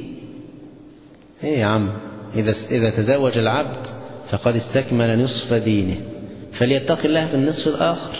ايه يا عم إذا إذا تزوج العبد فقد استكمل نصف دينه فليتقي الله في النصف الآخر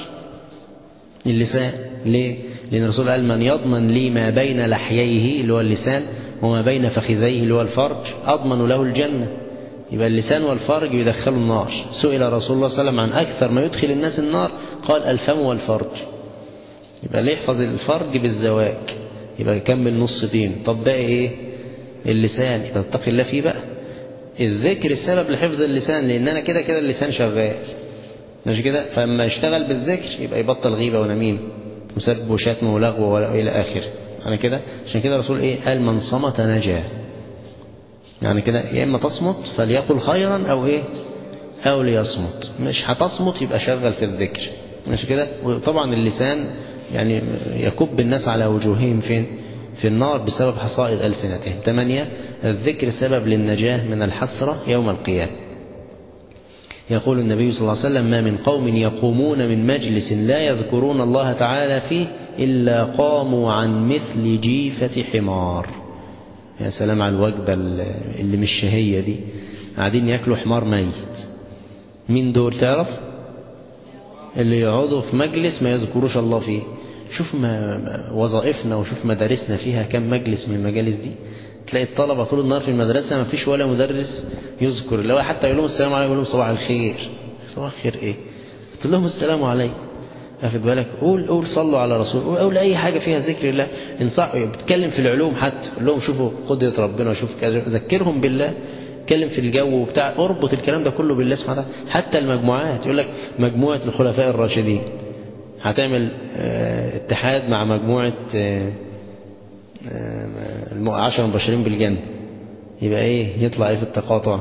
اللسان ليه؟ لأن الرسول قال من يضمن لي ما بين لحييه اللي هو اللسان وما بين فخذيه اللي هو الفرج أضمن له الجنة يبقى اللسان والفرج يدخلوا النار سئل رسول الله صلى الله عليه وسلم عن أكثر ما يدخل الناس النار قال الفم والفرج يبقى اللي يحفظ الفرج بالزواج يبقى يكمل نص دين طب باقي ايه اللسان يبقى اتقي الله فيه بقى الذكر السبب لحفظ اللسان لان انا كده كده اللسان شغال مش كده فلما يشتغل بالذكر يبقى يبطل غيبه ونميمه وسب وشتم ولغو الى اخره يعني كده عشان كده الرسول ايه قال من صمت نجا يعني كده يا اما تصمت فليقل خيرا او ايه او ليصمت مش هتصمت يبقى شغل في الذكر مش كده وطبعا اللسان يعني يكب الناس على وجوههم فين في النار بسبب حصائد ألسنتهم ثمانية الذكر سبب للنجاة من الحسرة يوم القيامة يقول النبي صلى الله عليه وسلم ما من قوم يقومون من مجلس لا يذكرون الله تعالى فيه إلا قاموا عن مثل جيفة حمار يا سلام على الوجبة اللي مش شهية دي قاعدين ياكلوا حمار ميت مين دول تعرف اللي يقعدوا في مجلس ما يذكروش الله فيه شوف ما وظائفنا وشوف مدارسنا فيها كم مجلس من المجالس دي تلاقي الطلبة طول النهار في المدرسة ما فيش ولا مدرس يذكر اللي هو حتى يقول لهم السلام عليكم يقول لهم صباح الخير صباح الخير ايه قلت لهم السلام عليكم اخد بالك قول قول صلوا على رسول قول, قول اي حاجة فيها ذكر الله انصح بتتكلم في العلوم حتى قول لهم شوفوا قدرة ربنا شوف كذا ذكرهم بالله اتكلم في الجو وبتاع اربط الكلام ده كله بالله سبحانه وتعالى حتى المجموعات يقول لك مجموعة الخلفاء الراشدين هتعمل اه اتحاد مع مجموعة اه العشر المبشرين بالجنة يبقى ايه يطلع ايه في التقاطع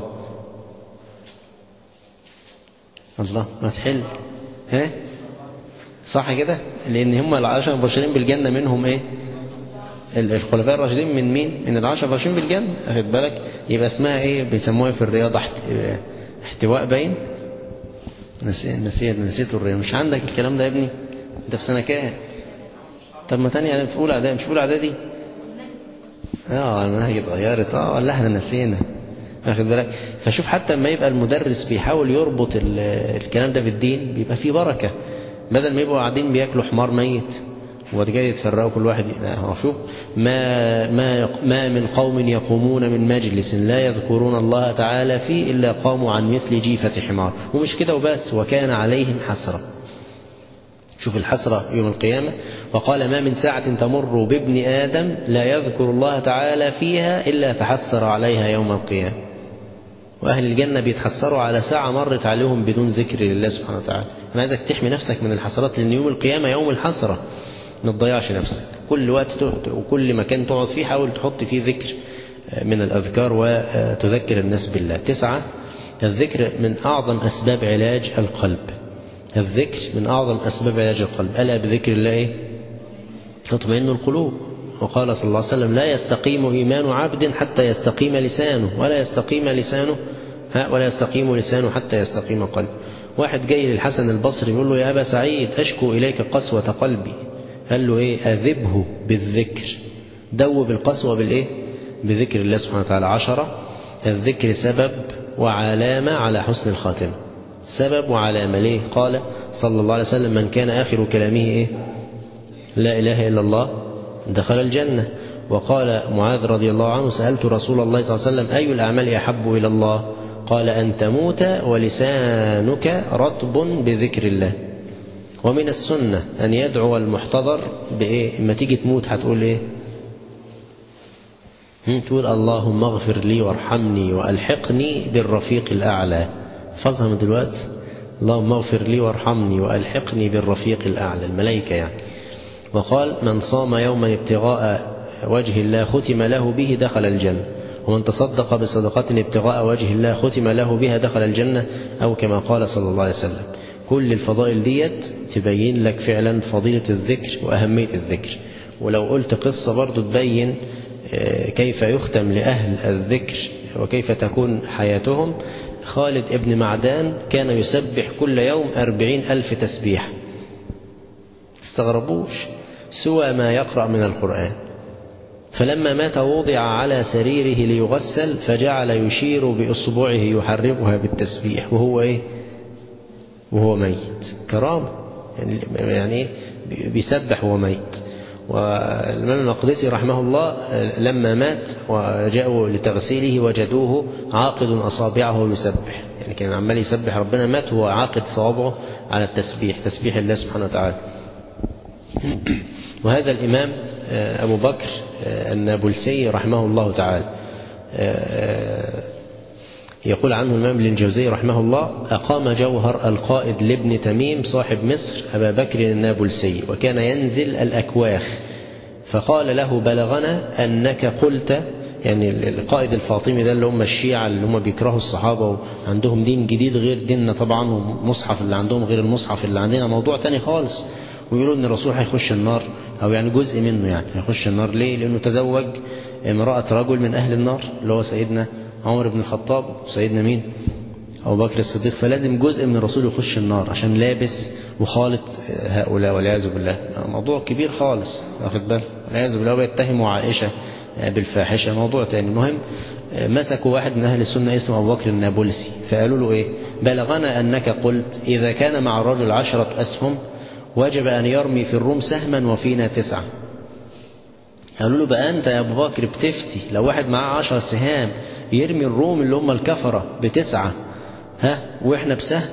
الله ما تحل ها صح كده لان هم العشر المبشرين بالجنة منهم ايه الخلفاء الراشدين من مين من العشر المبشرين بالجنة اخد بالك يبقى اسمها ايه بيسموها في الرياضة احتواء باين نسيت نسيت نسيت الرياضة مش عندك الكلام ده يا ابني انت في سنة كام طب ما تاني يعني في اولى اعدادي مش في اولى اعدادي اه المناهج اتغيرت اه ولا احنا نسينا واخد بالك فشوف حتى لما يبقى المدرس بيحاول يربط الكلام ده بالدين بيبقى فيه بركة بدل ما يبقوا قاعدين بياكلوا حمار ميت وبعد كده يتفرقوا كل واحد هو شوف ما ما ما من قوم يقومون من مجلس لا يذكرون الله تعالى فيه الا قاموا عن مثل جيفة حمار ومش كده وبس وكان عليهم حسرة شوف الحسرة يوم القيامة وقال ما من ساعة تمر بابن آدم لا يذكر الله تعالى فيها إلا تحسر عليها يوم القيامة وأهل الجنة بيتحسروا على ساعة مرت عليهم بدون ذكر لله سبحانه وتعالى أنا عايزك تحمي نفسك من الحسرات لأن يوم القيامة يوم الحسرة ما تضيعش نفسك كل وقت وكل مكان تقعد فيه حاول تحط فيه ذكر من الأذكار وتذكر الناس بالله تسعة الذكر من أعظم أسباب علاج القلب الذكر من أعظم أسباب علاج القلب ألا بذكر الله إيه؟ تطمئن القلوب وقال صلى الله عليه وسلم لا يستقيم إيمان عبد حتى يستقيم لسانه ولا يستقيم لسانه ولا يستقيم لسانه حتى يستقيم قلبه واحد جاي للحسن البصري يقول له يا أبا سعيد أشكو إليك قسوة قلبي قال له إيه أذبه بالذكر دوب القسوة بالإيه بذكر الله سبحانه وتعالى عشرة الذكر سبب وعلامة على حسن الخاتمة سبب وعلامة ليه قال صلى الله عليه وسلم من كان آخر كلامه إيه لا إله إلا الله دخل الجنة وقال معاذ رضي الله عنه سألت رسول الله صلى الله عليه وسلم أي الأعمال أحب إلى الله قال أن تموت ولسانك رطب بذكر الله ومن السنة أن يدعو المحتضر بإيه إما تيجي تموت هتقول إيه تقول اللهم اغفر لي وارحمني وألحقني بالرفيق الأعلى فظها من دلوقتي اللهم اغفر لي وارحمني وألحقني بالرفيق الأعلى الملائكة يعني وقال من صام يوما ابتغاء وجه الله ختم له به دخل الجنة ومن تصدق بصدقة ابتغاء وجه الله ختم له بها دخل الجنة أو كما قال صلى الله عليه وسلم كل الفضائل ديت تبين لك فعلا فضيلة الذكر وأهمية الذكر ولو قلت قصة برضو تبين كيف يختم لأهل الذكر وكيف تكون حياتهم خالد ابن معدان كان يسبح كل يوم أربعين ألف تسبيح استغربوش سوى ما يقرأ من القرآن فلما مات وضع على سريره ليغسل فجعل يشير بإصبعه يحركها بالتسبيح وهو إيه وهو ميت كرامة يعني, يعني بيسبح وهو ميت والإمام المقدسي رحمه الله لما مات وجاءوا لتغسيله وجدوه عاقد أصابعه يسبح يعني كان عمال يسبح ربنا مات وهو عاقد صوابعه على التسبيح تسبيح الله سبحانه وتعالى وهذا الإمام أبو بكر النابلسي رحمه الله تعالى يقول عنه الإمام ابن الجوزي رحمه الله أقام جوهر القائد لابن تميم صاحب مصر أبا بكر النابلسي وكان ينزل الأكواخ فقال له بلغنا أنك قلت يعني القائد الفاطمي ده اللي هم الشيعة اللي هم بيكرهوا الصحابة وعندهم دين جديد غير ديننا طبعا ومصحف اللي عندهم غير المصحف اللي عندنا موضوع تاني خالص ويقولوا ان الرسول هيخش النار او يعني جزء منه يعني هيخش النار ليه لانه تزوج امرأة رجل من اهل النار اللي هو سيدنا عمر بن الخطاب سيدنا مين أبو بكر الصديق فلازم جزء من الرسول يخش النار عشان لابس وخالط هؤلاء والعياذ بالله موضوع كبير خالص واخد بالك والعياذ بالله ويتهموا عائشة بالفاحشة موضوع تاني المهم مسكوا واحد من أهل السنة اسمه أبو بكر النابلسي فقالوا له إيه بلغنا أنك قلت إذا كان مع الرجل عشرة أسهم وجب أن يرمي في الروم سهما وفينا تسعة قالوا له بقى أنت يا أبو بكر بتفتي لو واحد معاه عشر سهام يرمي الروم اللي هم الكفرة بتسعة ها وإحنا بسهم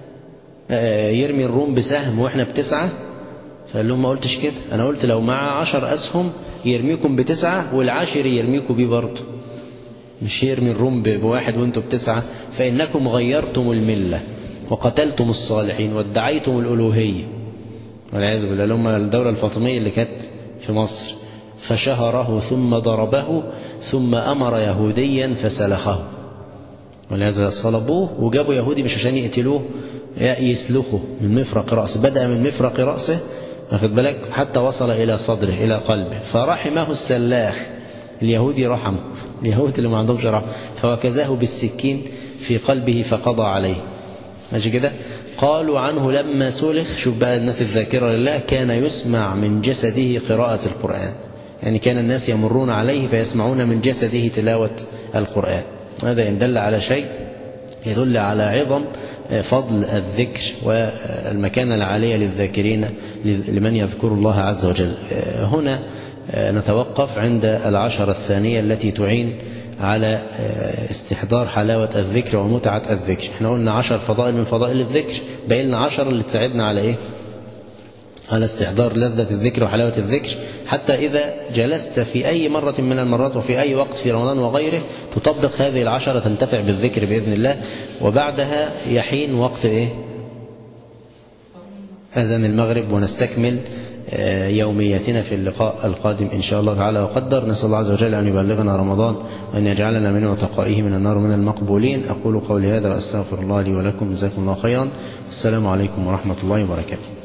يرمي الروم بسهم وإحنا بتسعة فقال لهم ما قلتش كده أنا قلت لو معاه عشر أسهم يرميكم بتسعة والعاشر يرميكم بيه برضه مش يرمي الروم بواحد وانتم بتسعة فإنكم غيرتم الملة وقتلتم الصالحين وادعيتم الألوهية والعياذ بالله اللي هم الدولة الفاطمية اللي كانت في مصر فشهره ثم ضربه ثم أمر يهوديا فسلخه والعياذ بالله صلبوه وجابوا يهودي مش عشان يقتلوه يسلخه من مفرق رأسه بدأ من مفرق رأسه واخد بالك حتى وصل إلى صدره إلى قلبه فرحمه السلاخ اليهودي رحمه اليهود اللي ما عندهمش رحمه فوكزاه بالسكين في قلبه فقضى عليه ماشي كده قالوا عنه لما سلخ شوف بقى الناس الذاكرة لله كان يسمع من جسده قراءة القرآن يعني كان الناس يمرون عليه فيسمعون من جسده تلاوة القرآن هذا إن دل على شيء يدل على عظم فضل الذكر والمكانة العالية للذاكرين لمن يذكر الله عز وجل هنا نتوقف عند العشرة الثانية التي تعين على استحضار حلاوة الذكر ومتعة الذكر احنا قلنا عشر فضائل من فضائل الذكر بقى لنا عشر اللي تساعدنا على ايه على استحضار لذة الذكر وحلاوة الذكر حتى إذا جلست في أي مرة من المرات وفي أي وقت في رمضان وغيره تطبق هذه العشرة تنتفع بالذكر بإذن الله وبعدها يحين وقت إيه أذان المغرب ونستكمل يومياتنا في اللقاء القادم إن شاء الله تعالى وقدر نسأل الله عز وجل أن يبلغنا رمضان وأن يجعلنا من عتقائه من النار من المقبولين أقول قولي هذا وأستغفر الله لي ولكم جزاكم الله خيرا السلام عليكم ورحمة الله وبركاته